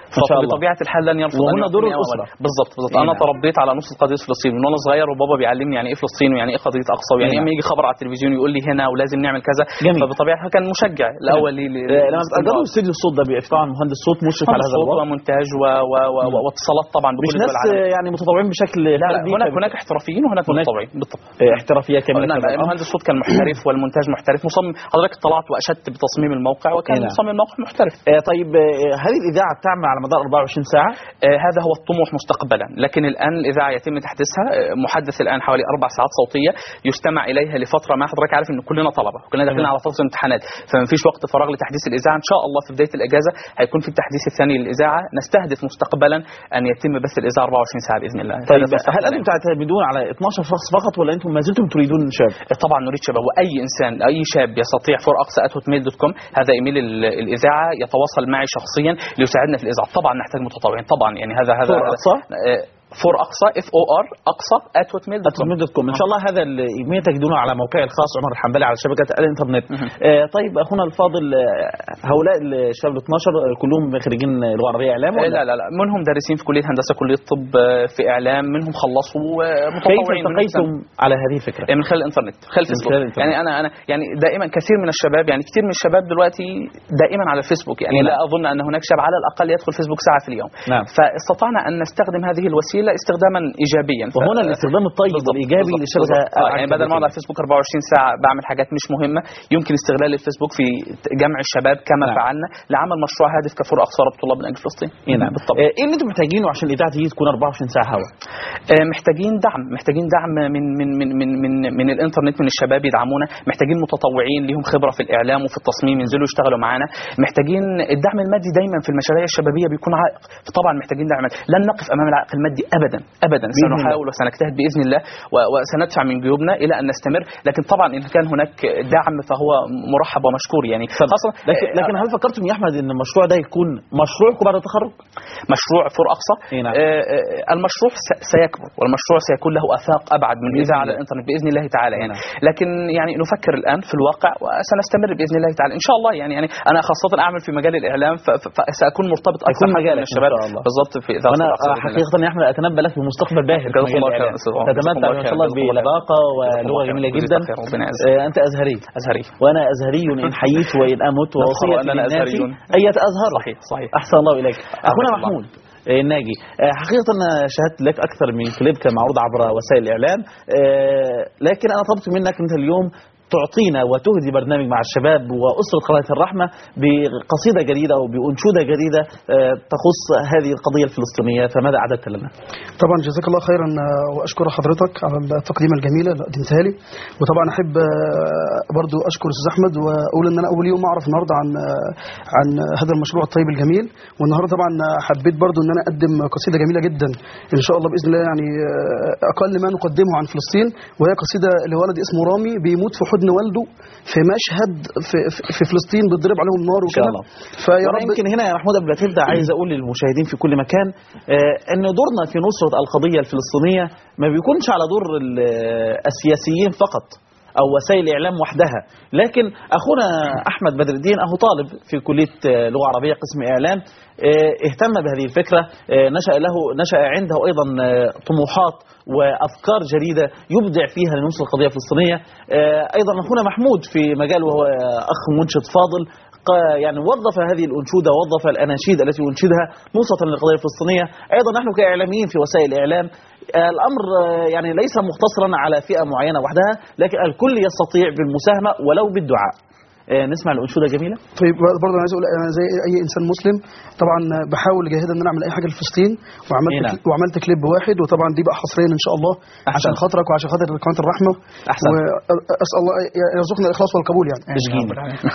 ما شاء الله. فبطبيعه الحال لن يرفض وهنا أن يعطيني دور أولا. الأسرة. بالظبط بالظبط إيه انا نعم. تربيت على نص قضيه فلسطين من وانا صغير وبابا بيعلمني يعني ايه فلسطين ويعني ايه قضيه اقصى ويعني إيه ايه نعم. لما يجي خبر على التلفزيون يقول لي هنا ولازم نعمل كذا جميل. فبطبيعه الحال كان مشجع الاول لي لي- آه، لما بتأجروا استوديو الصوت ده بيبقى في طبعا مهندس صوت مشرف على هذا صوت الوضع ومونتاج و... و... و... و... واتصالات طبعا مش بكل ناس دول العالم آه، يعني متطوعين بشكل لا لا فردي هناك فب- هناك احترافيين وهناك هناك- متطوعين بالطبع آه، احترافيه كامله نعم كمان. مهندس الصوت كان محترف والمونتاج محترف مصمم حضرتك اطلعت واشدت بتصميم الموقع وكان إيه نعم. مصمم الموقع محترف آه، طيب آه، هذه الاذاعه بتعمل على مدار 24 ساعه آه، هذا هو الطموح مستقبلا لكن الان الاذاعه يتم تحديثها آه، محدث الان حوالي اربع ساعات صوتيه يستمع اليها لفتره ما حضرتك عارف ان كلنا طلبه كلنا داخلين تمام. على فتره امتحانات فما فيش وقت فراغ لتحديث الاذاعه ان شاء الله في بدايه الاجازه هيكون في التحديث الثاني للاذاعه نستهدف مستقبلا ان يتم بث الاذاعه 24 ساعه باذن الله طيب هذا هل مستقبلاً. انتم تعتمدون على 12 شخص فقط ولا انتم ما زلتم تريدون شباب؟ طبعا نريد شباب واي انسان اي شاب يستطيع فور اقصى @hotmail.com هوت ميل دوت كوم هذا ايميل ال- الاذاعه يتواصل معي شخصيا ليساعدنا في الاذاعه طبعا نحتاج متطوعين طبعا يعني هذا هذا فور أقصى؟ فور اقصى اف او ار اقصى @hotmail.com hotmail دوت كوم ان شاء الله هذا الايميل تجدونه على موقعي الخاص عمر الحنبلي على شبكه الانترنت آه طيب اخونا الفاضل آه، هؤلاء الشباب ال 12 آه، كلهم خريجين لغه عربيه اعلام لا ولا لا لا منهم دارسين في كليه هندسه كليه طب آه، في اعلام منهم خلصوا آه، كيف متطوعين منهم التقيتم على هذه الفكره؟ من خلال الانترنت خلال من الفيسبوك خلال الإنترنت. يعني انا انا يعني دائما كثير من الشباب يعني كثير من الشباب دلوقتي دائما على الفيسبوك يعني نعم. لا اظن ان هناك شاب على الاقل يدخل فيسبوك ساعه في اليوم نعم. فاستطعنا ان نستخدم هذه الوسيله استخداما ايجابيا ف- وهنا الاستخدام الطيب بالضبط، والايجابي بالضبط، للشبكه بالضبط. آه يعني بدل ما اقعد على الفيسبوك 24 ساعه بعمل حاجات مش مهمه يمكن استغلال الفيسبوك في جمع الشباب كما نعم. فعلنا لعمل مشروع هادف كفور اقصى رب طلاب من اجل فلسطين إيه نعم بالطبع آه، ايه اللي انتم محتاجينه عشان الاذاعه دي تكون 24 ساعه هوا؟ آه، محتاجين دعم محتاجين دعم من من من من من, من الانترنت من الشباب يدعمونا محتاجين متطوعين ليهم خبره في الاعلام وفي التصميم ينزلوا يشتغلوا معانا محتاجين الدعم المادي دايما في المشاريع الشبابيه بيكون عائق طبعا محتاجين دعم مادي. لن نقف امام العائق المادي ابدا ابدا بإذن الله. سنحاول وسنجتهد باذن الله و- وسندفع من جيوبنا الى ان نستمر لكن طبعا ان كان هناك دعم فهو مرحب ومشكور يعني خاصه لكن لكن هل فكرتم يا احمد ان المشروع ده يكون مشروعكم بعد التخرج؟ مشروع فور اقصى إيه نعم. آه، آه، المشروع س- سيكبر والمشروع سيكون له افاق ابعد من بإذن الاذاعه على الله. الانترنت باذن الله تعالى يعني نعم. لكن يعني نفكر الان في الواقع وسنستمر باذن الله تعالى ان شاء الله يعني يعني انا خاصه اعمل في مجال الاعلام ف- ف- فساكون مرتبط اكثر هيكون حتى مجالك من إن الشباب شاء الله. بالضبط في اذاعه وانا فور أقصى بإذن الله. حقيقه يا احمد اتنبأ لك بمستقبل باهر في جزاكم مجال الله خير الإعلام. أستاذ عمر. جزاكم تتمتع الله ما شاء خير. الله جزاكم الله خير. بلباقه جزاكم الله ولغه خير. جميله جزاك جدا خير. ربنا يعزك. آه، انت ازهري ازهري وانا ازهري ان حييت وان امت نفخر ووصيتي أننا للناس أزهريون. اية ازهر صحيح صحيح احسن الله اليك اخونا الله. محمود آه، الناجي آه، حقيقة أنا شاهدت لك أكثر من كليب كان معروض عبر وسائل الإعلام آه، لكن أنا طلبت منك أنت اليوم تعطينا وتهدي برنامج مع الشباب وأسرة قناة الرحمة بقصيدة جديدة أو بأنشودة جديدة آه، تخص هذه القضية الفلسطينية فماذا أعددت لنا؟ طبعا جزاك الله خيرا آه، واشكر حضرتك على التقديمه الجميله اللي قدمتها لي وطبعا احب آه، برضو اشكر استاذ احمد واقول ان انا اول يوم اعرف النهارده عن آه، عن هذا المشروع الطيب الجميل والنهارده طبعا حبيت برضو ان انا اقدم قصيده جميله جدا ان شاء الله باذن الله يعني آه، اقل ما نقدمه عن فلسطين وهي قصيده لولد اسمه رامي بيموت في حضن والده في مشهد في, في- في فلسطين بيتضرب عليهم نار إن شاء وكده الله فيا وأنا رب يمكن هنا يا محمود قبل ما تبدا عايز اقول للمشاهدين في كل مكان آه، ان دورنا في نصره القضيه الفلسطينيه ما بيكونش على دور ال- السياسيين فقط او وسائل الاعلام وحدها لكن اخونا احمد بدر الدين اهو طالب في كليه آه، لغه عربيه قسم اعلام آه، اهتم بهذه الفكره آه، نشا له نشا عنده ايضا آه، طموحات وافكار جديده يبدع فيها لنصر القضيه الفلسطينيه آه، ايضا اخونا محمود في مجال وهو آه، اخ منشد فاضل ق- يعني وظف هذه الأنشودة وظف الأناشيد التي أنشدها نصرة للقضية الفلسطينية أيضا نحن كإعلاميين في وسائل الإعلام آه، الأمر آه، يعني ليس مقتصرا على فئة معينة وحدها لكن الكل يستطيع بالمساهمة ولو بالدعاء آه، نسمع الأنشودة جميلة طيب برضه انا عايز اقول انا زي اي انسان مسلم طبعا بحاول جاهدا ان انا اعمل اي حاجه لفلسطين وعملت إيه نعم. كليب وعملت كليب واحد وطبعا دي بقى حصريا ان شاء الله عشان خاطرك وعشان خاطر قناه الرحمه أحسن. واسال الله يرزقنا الاخلاص والقبول يعني تشجيني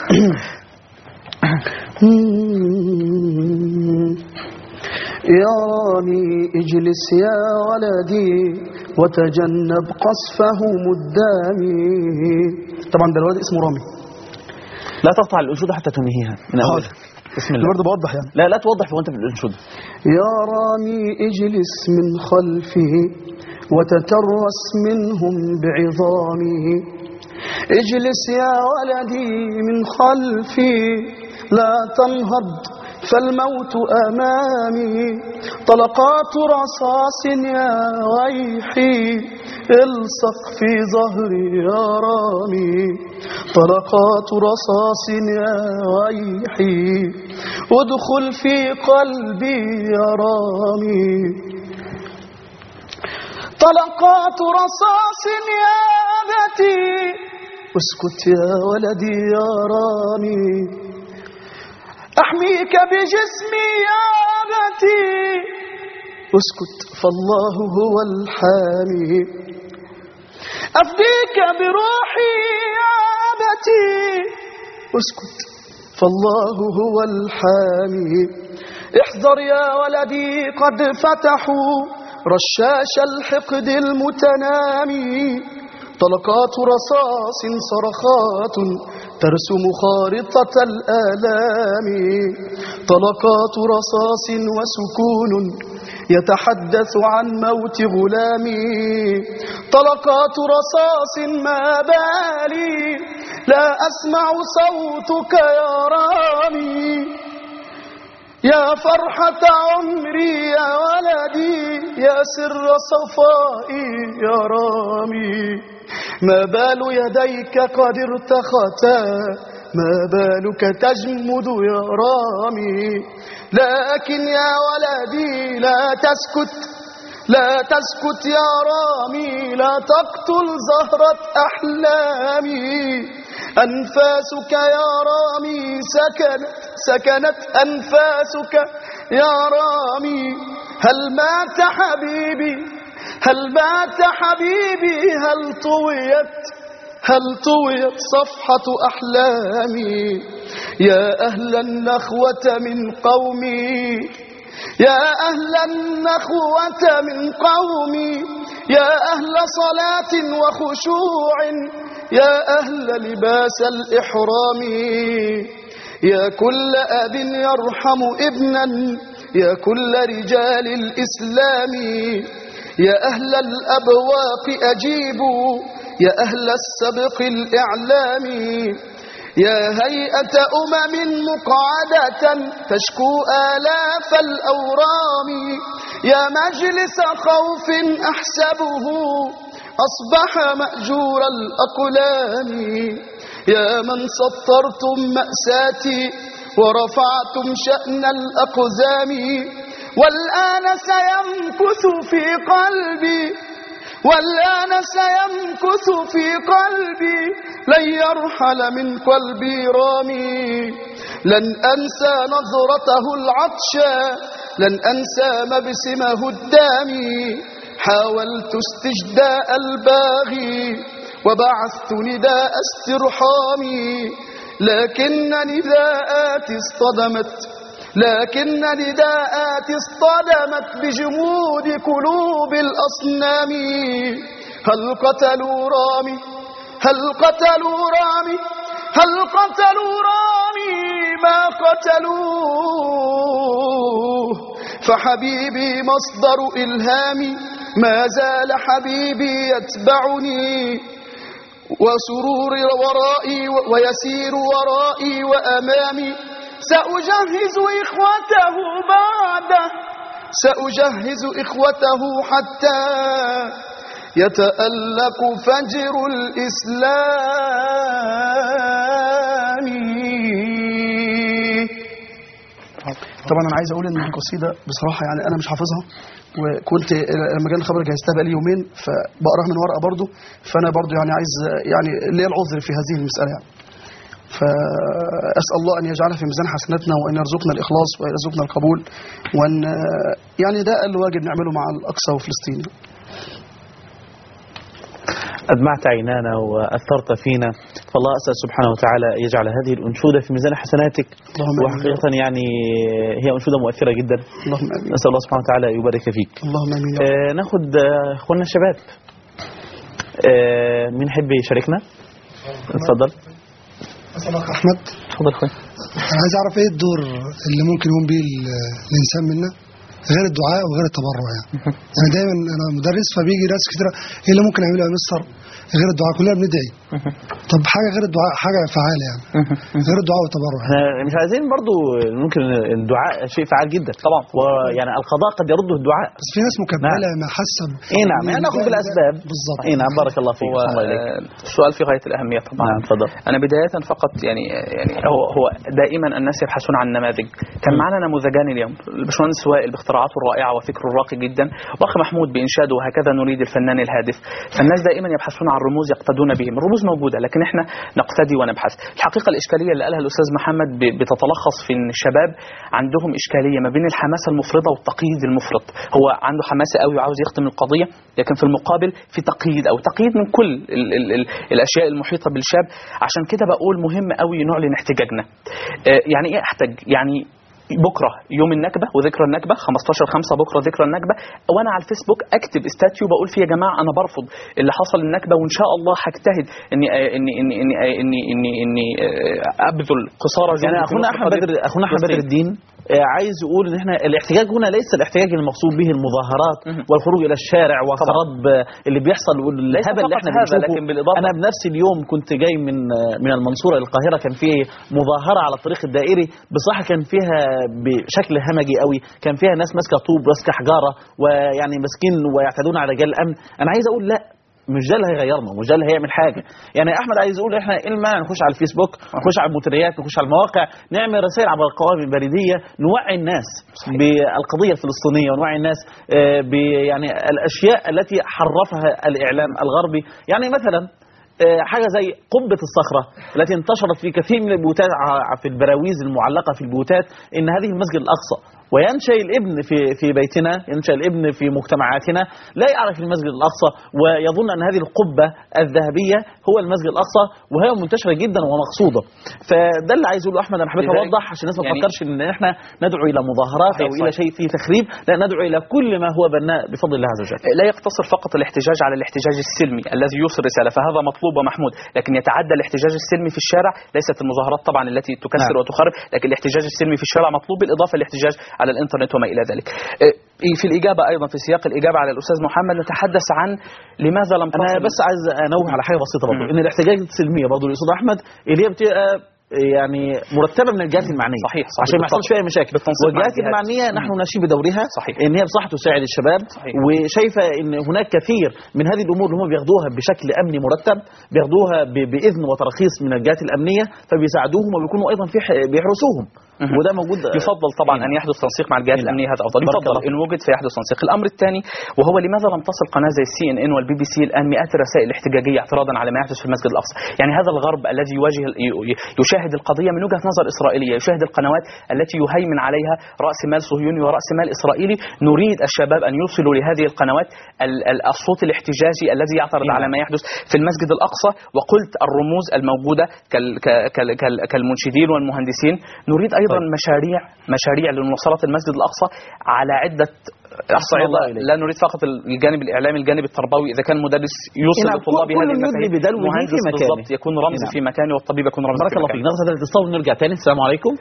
يا رامي اجلس يا ولدي وتجنب قصفهم الدامي طبعا ده الولد اسمه رامي لا تقطع الأنشودة حتى تنهيها من أولها بسم الله برضه بوضح يعني لا لا توضح وأنت في الأنشودة يا رامي اجلس من خلفه وتترس منهم بعظامه اجلس يا ولدي من خلفي لا تنهض فالموت أمامي طلقات رصاص يا ويحي الصق في ظهري يا رامي طلقات رصاص يا ويحي ادخل في قلبي يا رامي طلقات رصاص يا أبتي اسكت يا ولدي يا رامي أحميك بجسمي يا أبتي اسكت فالله هو الحامي أفديك بروحي يا أبتي اسكت فالله هو الحامي احذر يا ولدي قد فتحوا رشاش الحقد المتنامي طلقات رصاص صرخات ترسم خارطة الآلام طلقات رصاص وسكون يتحدث عن موت غلامي طلقات رصاص ما بالي لا أسمع صوتك يا رامي يا فرحة عمري يا ولدي يا سر صفائي يا رامي ما بال يديك قد ارتختا ما بالك تجمد يا رامي لكن يا ولدي لا تسكت لا تسكت يا رامي لا تقتل زهرة أحلامي أنفاسك يا رامي سكنت سكنت أنفاسك يا رامي هل مات حبيبي هل مات حبيبي هل طويت هل طويت صفحة أحلامي يا أهل النخوة من قومي يا أهل النخوة من قومي يا أهل صلاة وخشوع يا أهل لباس الإحرام يا كل أب يرحم ابنا يا كل رجال الإسلام يا أهل الأبواق أجيبوا يا أهل السبق الإعلامي يا هيئة أمم مقعدة تشكو آلاف الأورام يا مجلس خوف أحسبه أصبح مأجور الأقلام يا من سطرتم مأساتي ورفعتم شأن الأقزام والآن سيمكث في قلبي والآن سيمكث في قلبي لن يرحل من قلبي رامي لن أنسى نظرته العطشى لن أنسى مبسمه الدامي حاولت استجداء الباغي وبعثت نداء استرحامي لكن نداءاتي اصطدمت لكن نداءاتي اصطدمت بجمود قلوب الأصنام هل قتلوا رامي هل قتلوا رامي هل قتلوا رامي ما قتلوه فحبيبي مصدر إلهامي ما زال حبيبي يتبعني وسرور ورائي ويسير ورائي وأمامي سأجهز إخوته بعده سأجهز إخوته حتى يتألق فجر الإسلام طبعا انا عايز اقول ان القصيده بصراحه يعني انا مش حافظها وكنت لما جاني الخبر جهزتها بقالي يومين فبقراها من ورقه برضو فانا برضو يعني عايز يعني ليا العذر في هذه المساله يعني فاسال الله ان يجعلها في ميزان حسناتنا وان يرزقنا الاخلاص وان يرزقنا القبول وان يعني ده اقل واجب نعمله مع الاقصى وفلسطين أدمعت عينانا وأثرت فينا فالله أسأل سبحانه وتعالى يجعل هذه الأنشودة في ميزان حسناتك اللهم آمين. وحقيقة يعني هي أنشودة مؤثرة جدا اللهم امين نسأل الله سبحانه وتعالى يبارك فيك اللهم امين يا رب. آه ناخد آه، اخواننا الشباب آه مين يحب يشاركنا اتفضل أسألك أحمد اتفضل اخويا أنا عايز أعرف إيه الدور اللي ممكن يقوم بيه ال- الإنسان منا غير الدعاء وغير التبرع يعني انا دايما انا مدرس فبيجي ناس كتير ايه اللي ممكن اعمله يا مستر غير الدعاء كلنا بندعي طب حاجه غير الدعاء حاجه فعاله يعني غير الدعاء والتبرع احنا مش عايزين برضو ممكن الدعاء شيء فعال جدا طبعا ويعني القضاء قد يرده الدعاء بس في ناس مكمله ما حسب اي نعم يعني ناخذ بالاسباب بالظبط اي نعم بارك الله فيك هو أحسن الله إليك. آه، السؤال في غايه الاهميه طبعا نعم تفضل انا بدايه فقط يعني يعني هو هو دائما الناس يبحثون عن نماذج كان معنا نموذجان اليوم الباشمهندس وائل باختراعاته الرائعه وفكره الراقي جدا واخ محمود بانشاده وهكذا نريد الفنان الهادف فالناس دائما يبحثون عن رموز يقتدون بهم الرموز موجوده لكن احنا نقتدي ونبحث الحقيقه الاشكاليه اللي قالها الاستاذ محمد ب- بتتلخص في ان الشباب عندهم اشكاليه ما بين الحماسه المفرطه والتقييد المفرط هو عنده حماسه قوي وعاوز يختم القضيه لكن في المقابل في تقييد او تقييد من كل ال ال ال الاشياء المحيطه بالشاب عشان كده بقول مهم قوي نعلن احتجاجنا آه، يعني ايه احتج يعني بكره يوم النكبه وذكرى النكبه 15 5 بكره ذكرى النكبه وانا على الفيسبوك اكتب استاتيو بقول فيه يا جماعه انا برفض اللي حصل النكبه وان شاء الله هجتهد اني اني اني اني اني اني, إني آه، ابذل قصارى جهدي يعني في اخونا نصر احمد قضية بدر اخونا احمد بدر فلسطين. الدين آه، عايز يقول ان احنا الاحتجاج هنا ليس الاحتجاج المقصود به المظاهرات والخروج الى الشارع وخراب آه، اللي بيحصل والهبل اللي فقط احنا هذا، بنشوفه لكن بالإضافة- انا بنفس اليوم كنت جاي من آه، من المنصوره للقاهره كان في مظاهره على الطريق الدائري بصراحه كان فيها بشكل همجي قوي كان فيها ناس ماسكه طوب ماسكه حجاره ويعني ماسكين ويعتدون على رجال الامن انا عايز اقول لا مش ده اللي هيغيرنا مش ده اللي هيعمل حاجه يعني احمد عايز يقول احنا ايه المانع نخش على الفيسبوك نخش على المنتديات نخش على المواقع نعمل رسائل عبر القوائم البريديه نوعي الناس بالقضيه الفلسطينيه ونوعي الناس آه، ب يعني الاشياء التي حرفها الاعلام الغربي يعني مثلا آه، حاجه زي قبه الصخره التي انتشرت في كثير من البيوتات ع- في البراويز المعلقه في البيوتات ان هذه المسجد الاقصى وينشا الابن في في بيتنا ينشا الابن في مجتمعاتنا لا يعرف المسجد الاقصى ويظن ان هذه القبه الذهبيه هو المسجد الاقصى وهي منتشره جدا ومقصوده فده اللي عايز اقوله احمد انا حبيت لذلك اوضح عشان الناس ما يعني- تفكرش ان احنا ندعو الى مظاهرات او صحيح، الى صحيح. شيء فيه تخريب لا ندعو الى كل ما هو بناء بفضل الله عز وجل لا يقتصر فقط الاحتجاج على الاحتجاج السلمي الذي يوصل رسالة فهذا مطلوب ومحمود لكن يتعدى الاحتجاج السلمي في الشارع ليست المظاهرات طبعا التي تكسر نعم. وتخرب لكن الاحتجاج السلمي في الشارع مطلوب بالإضافة للاحتجاج على الإنترنت وما إلى ذلك آه، في الإجابة أيضا في سياق الإجابة على الأستاذ محمد نتحدث عن لماذا لم انا تصل بس عايز انوه على حاجه بسيطه برضه ان الاحتجاجات السلميه برضه الاستاذ احمد اللي هي بتبقى يعني مرتبه من الجهات المعنيه صحيح، صحيح. عشان ما يحصلش فيها مشاكل بالتنسيق مع والجهات الجهات. المعنيه نحن نشيد بدورها صحيح. ان هي بصراحه تساعد الشباب صحيح. وشايفه ان هناك كثير من هذه الامور اللي هم بياخدوها بشكل امني مرتب بياخدوها ب- باذن وتراخيص من الجهات الامنيه فبيساعدوهم وبيكونوا ايضا في ح- بيحرسوهم وده موجود يفضل طبعا ان يحدث تنسيق مع الجهات نعم. الامنيه هذا افضل بارك يفضل الله ان وجد فيحدث تنسيق الامر الثاني وهو لماذا لم تصل قناه زي السي ان ان والبي بي سي الان مئات الرسائل الاحتجاجيه اعتراضا على ما يحدث في المسجد الاقصى يعني هذا الغرب الذي يواجه ي- يشاهد القضيه من وجهه نظر اسرائيليه يشاهد القنوات التي يهيمن عليها راس مال صهيوني وراس مال اسرائيلي نريد الشباب ان يوصلوا لهذه القنوات ال- ال- الصوت الاحتجاجي الذي يعترض على ما يحدث في المسجد الاقصى وقلت الرموز الموجوده كال- ك- كال- كال- كالمنشدين والمهندسين نريد ايضا طيب. مشاريع مشاريع لمواصله المسجد الاقصى على عده الصعيد الله إليك. لا نريد فقط الجانب الاعلامي الجانب التربوي اذا كان مدرس يوصل نعم، لطلابه كل هذه يدلي المفاهيم بدلوه مهندس في مكانه. بالضبط يكون رمز نعم. في مكانه والطبيب يكون رمز بارك في الله فيك مكانه ناخذ هذا الاتصال ونرجع تاني السلام عليكم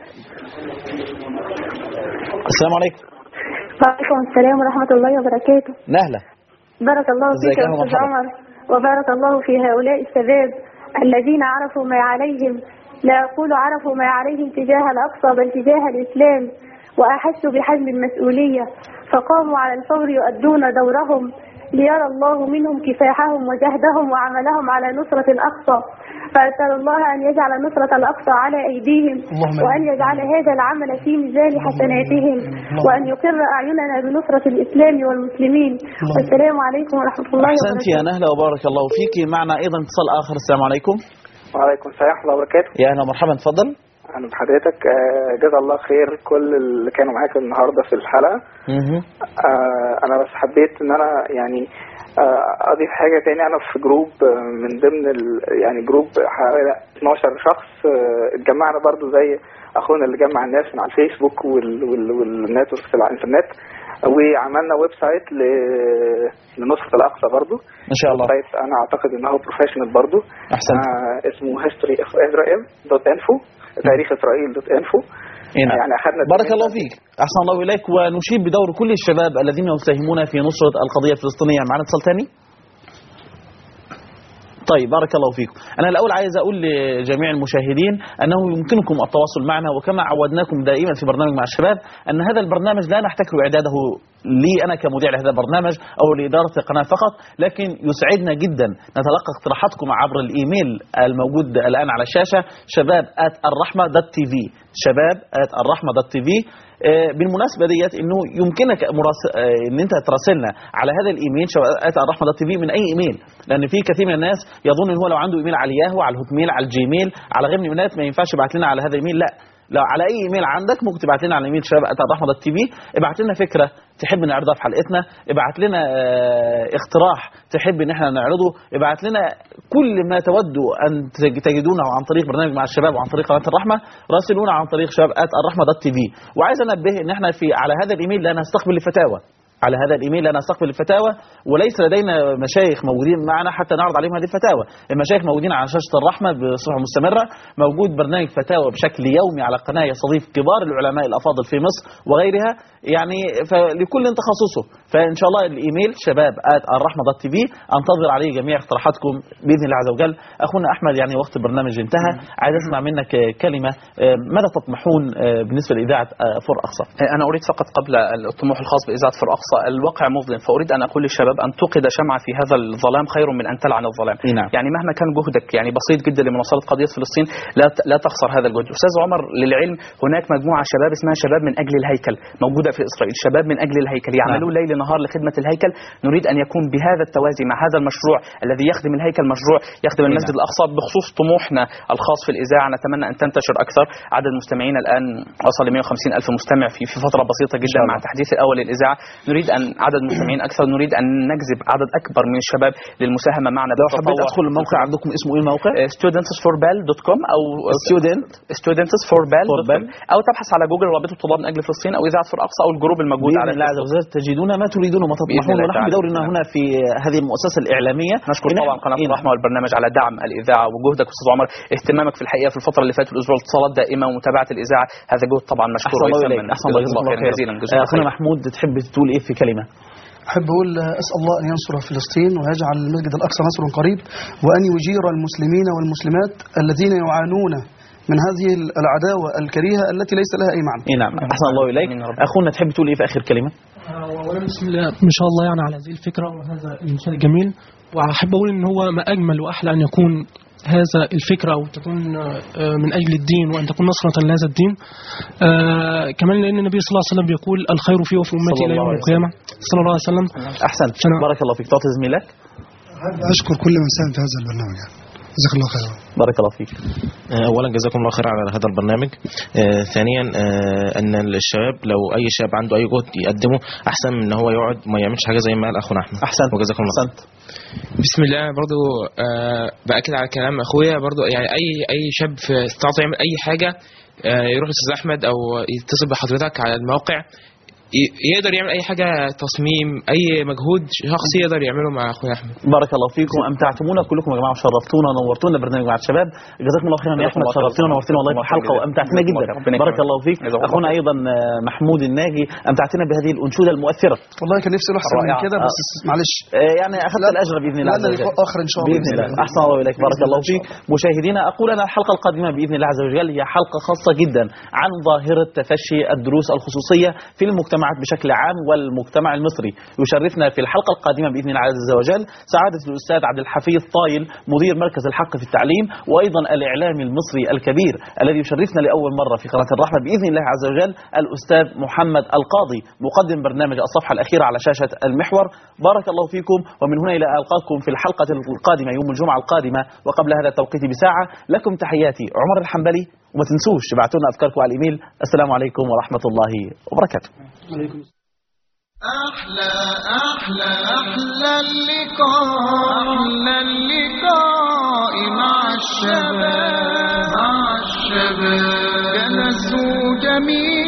السلام عليكم وعليكم السلام ورحمة الله وبركاته نهلا بارك الله ازيك فيك يا يا أهلا أستاذ ومرحبا. عمر وبارك الله في هؤلاء الشباب الذين عرفوا ما عليهم لا أقول عرفوا ما عليهم تجاه الأقصى بل تجاه الإسلام وأحسوا بحجم المسؤولية فقاموا على الفور يؤدون دورهم ليرى الله منهم كفاحهم وجهدهم وعملهم على نصرة الأقصى فأسأل الله أن يجعل نصرة الأقصى على أيديهم اللهم وأن يجعل هذا العمل في ميزان حسناتهم وأن يقر أعيننا بنصرة الإسلام والمسلمين والسلام عليكم ورحمة الله احسنت يا وبركاته نهلا وبارك الله فيك معنا ايضا اتصال اخر السلام عليكم وعليكم السلام ورحمة الله وبركاته يا اهلا ومرحبا تفضل أهلا بحضرتك آه، جزا الله خير كل اللي كانوا معاك النهاردة في الحلقة آه، أنا بس حبيت إن أنا يعني آه، أضيف حاجة تاني أنا في جروب آه، من ضمن ال يعني جروب حوالي 12 شخص آه، اتجمعنا برضو زي أخونا اللي جمع الناس من على الفيسبوك وال- وال- والنتورك على الإنترنت وعملنا ويب سايت ل- لنصرة الأقصى برضو ان شاء الله ويب سايت أنا أعتقد إن هو بروفيشنال برضو احسنت آه اسمه history of Israel دوت انفو تاريخ اسرائيل دوت انفو إيه نعم. يعني اخذنا بارك الله فيك احسن الله اليك ونشيد بدور كل الشباب الذين يساهمون في نصره القضيه الفلسطينيه معنا اتصال ثاني طيب بارك الله فيكم انا الاول عايز اقول لجميع المشاهدين انه يمكنكم التواصل معنا وكما عودناكم دائما في برنامج مع الشباب ان هذا البرنامج لا نحتكر اعداده لي انا كمذيع لهذا البرنامج او لاداره القناه فقط لكن يسعدنا جدا نتلقى اقتراحاتكم عبر الايميل الموجود الان على الشاشه شباب الرحمه دوت تي في شباب الرحمه دوت تي في آه، بالمناسبه ديت انه يمكنك مراس... آه، ان انت تراسلنا على هذا الايميل شباب الرحمه دوت تي في من اي ايميل لان في كثير من الناس يظن ان هو لو عنده ايميل على الياهو على الهوت ميل على الجيميل على غير من الايميلات ما ينفعش يبعت لنا على هذا الايميل لا لو على اي ايميل عندك ممكن تبعت لنا على ايميل شباب الرحمه دوت تي في ابعت لنا فكره تحب نعرضها في حلقتنا ابعت لنا آه، اقتراح تحب ان احنا نعرضه ابعت لنا كل ما تودوا ان تج- تجدونه عن طريق برنامج مع الشباب وعن طريق قناه الرحمه راسلونا عن طريق شباب الرحمه دوت تي في وعايز انبه ان احنا في على هذا الايميل لا نستقبل الفتاوى على هذا الايميل لا نستقبل الفتاوى وليس لدينا مشايخ موجودين معنا حتى نعرض عليهم هذه الفتاوى المشايخ موجودين على شاشه الرحمه بصفه مستمره موجود برنامج فتاوى بشكل يومي على القناه يستضيف كبار العلماء الافاضل في مصر وغيرها يعني فلكل تخصصه فان شاء الله الايميل شباب الرحمه دوت تي في انتظر عليه جميع اقتراحاتكم باذن الله عز وجل اخونا احمد يعني وقت البرنامج انتهى عايز اسمع منك آه، كلمه آه، ماذا تطمحون آه، بالنسبه لاذاعه آه، فور اقصى أنا أريد فقط قبل الطموح الخاص بإذاعة فر أقصى الواقع مظلم فأريد أن أقول للشباب أن توقد شمعة في هذا الظلام خير من أن تلعن الظلام نعم. يعني مهما كان جهدك يعني بسيط جدا لمناصرة قضية فلسطين لا ت- لا تخسر هذا الجهد أستاذ عمر للعلم هناك مجموعة شباب اسمها شباب من أجل الهيكل موجودة في إسرائيل شباب من أجل الهيكل يعملون ليل نهار لخدمة الهيكل نريد أن يكون بهذا التوازي مع هذا المشروع الذي يخدم الهيكل مشروع يخدم المسجد الأقصى بخصوص طموحنا الخاص في الإذاعة نتمنى أن تنتشر أكثر عدد المستمعين الآن وصل ل 150 ألف مستمع في في فترة بسيطة جدا مع التحديث الأول للإذاعة نريد أن عدد المستمعين أكثر نريد أن نجذب عدد أكبر من الشباب للمساهمة معنا لو حبيت ادخل الموقع عندكم اسمه ايه الموقع studentsforbal.com او student studentsforbal.com او تبحث على جوجل رابطه الطلاب من اجل فلسطين او اذاعه فر اقصى او الجروب الموجود باذن على الله عز وجل تجدون ما تريدون وما بإذن تطمحون الله ونحن تعالى. بدورنا هنا في هذه المؤسسه الاعلاميه نشكر إن طبعا إحنا- قناه إيه الرحمه والبرنامج على دعم الاذاعه وجهدك استاذ عمر اهتمامك في الحقيقه في الفتره اللي فاتت الاسبوع الاتصالات دائمه ومتابعه الاذاعه هذا جهد طبعا مشكور احسن الله ويثمن. اليك احسن الله جزاك جزاك الله خيرا جزيلا خير جزاك الله اخونا خير. محمود تحب تقول ايه في كلمه أحب أقول أسأل الله أن ينصر فلسطين ويجعل المسجد الأقصى نصر قريب وأن يجير المسلمين والمسلمات الذين يعانون من هذه العداوة الكريهة التي ليس لها أي معنى اي نعم احسن الله اليك اخونا تحب تقول ايه في اخر كلمه اولا بسم الله ما شاء الله يعني على هذه الفكره وهذا الانشاء الجميل واحب اقول ان هو ما اجمل واحلى ان يكون هذا الفكره او تكون آه، من اجل الدين وان تكون نصره لهذا الدين آه، كمان لان النبي صلى الله عليه وسلم بيقول الخير في وفي امتي صلى الى الله يوم عليه القيامه صلى الله عليه وسلم احسنت بارك الله فيك تعطي زميلك أحب أشكر كل من ساهم في هذا البرنامج يعني. جزاك الله خيرا بارك الله فيك آه، اولا جزاكم الله خير على هذا البرنامج آه، ثانيا آه، ان الشباب لو اي شاب عنده اي جهد يقدمه احسن من ان هو يقعد ما يعملش حاجه زي ما قال اخونا احمد احسن وجزاكم الله احسنت بسم الله برضو آه باكد على كلام اخويا برضو يعني اي اي شاب في استطاعته يعمل اي حاجه آه يروح لاستاذ احمد او يتصل بحضرتك على الموقع ي- يقدر يعمل اي حاجه تصميم اي مجهود شخصي يقدر يعمله مع اخويا احمد بارك الله فيكم امتعتمونا كلكم يا جماعه وشرفتونا ونورتونا برنامج مع الشباب جزاكم الله خيرا يا احمد شرفتونا ونورتونا والله في الحلقه وامتعتنا جدا بارك الله فيك اخونا ايضا آه، محمود الناجي امتعتنا بهذه الانشوده المؤثره والله كان نفسي اروح أحسن من رائعة. كده بس آه. معلش آه، يعني اخذت الاجر باذن الله عز لنا وجل لقاء آخر إن شاء الله باذن الله احسن الله اليك بارك الله فيك مشاهدينا اقول انا الحلقه القادمه باذن الله عز وجل هي حلقه خاصه جدا عن ظاهره تفشي الدروس الخصوصيه في المجتمعات بشكل عام والمجتمع المصري يشرفنا في الحلقه القادمه باذن الله عز وجل سعاده الاستاذ عبد الحفيظ طايل مدير مركز الحق في التعليم وايضا الاعلامي المصري الكبير الذي يشرفنا لاول مره في قناه الرحمه باذن الله عز وجل الاستاذ محمد القاضي مقدم برنامج الصفحه الاخيره على شاشه المحور بارك الله فيكم ومن هنا الى القاكم في الحلقه القادمه يوم الجمعه القادمه وقبل هذا التوقيت بساعه لكم تحياتي عمر الحنبلي وما تنسوش تبعتوا لنا افكاركم على الايميل السلام عليكم ورحمه الله وبركاته أحلى أحلى أحلى اللقاء أحلى اللقاء مع الشباب مع الشباب جلسوا جميعا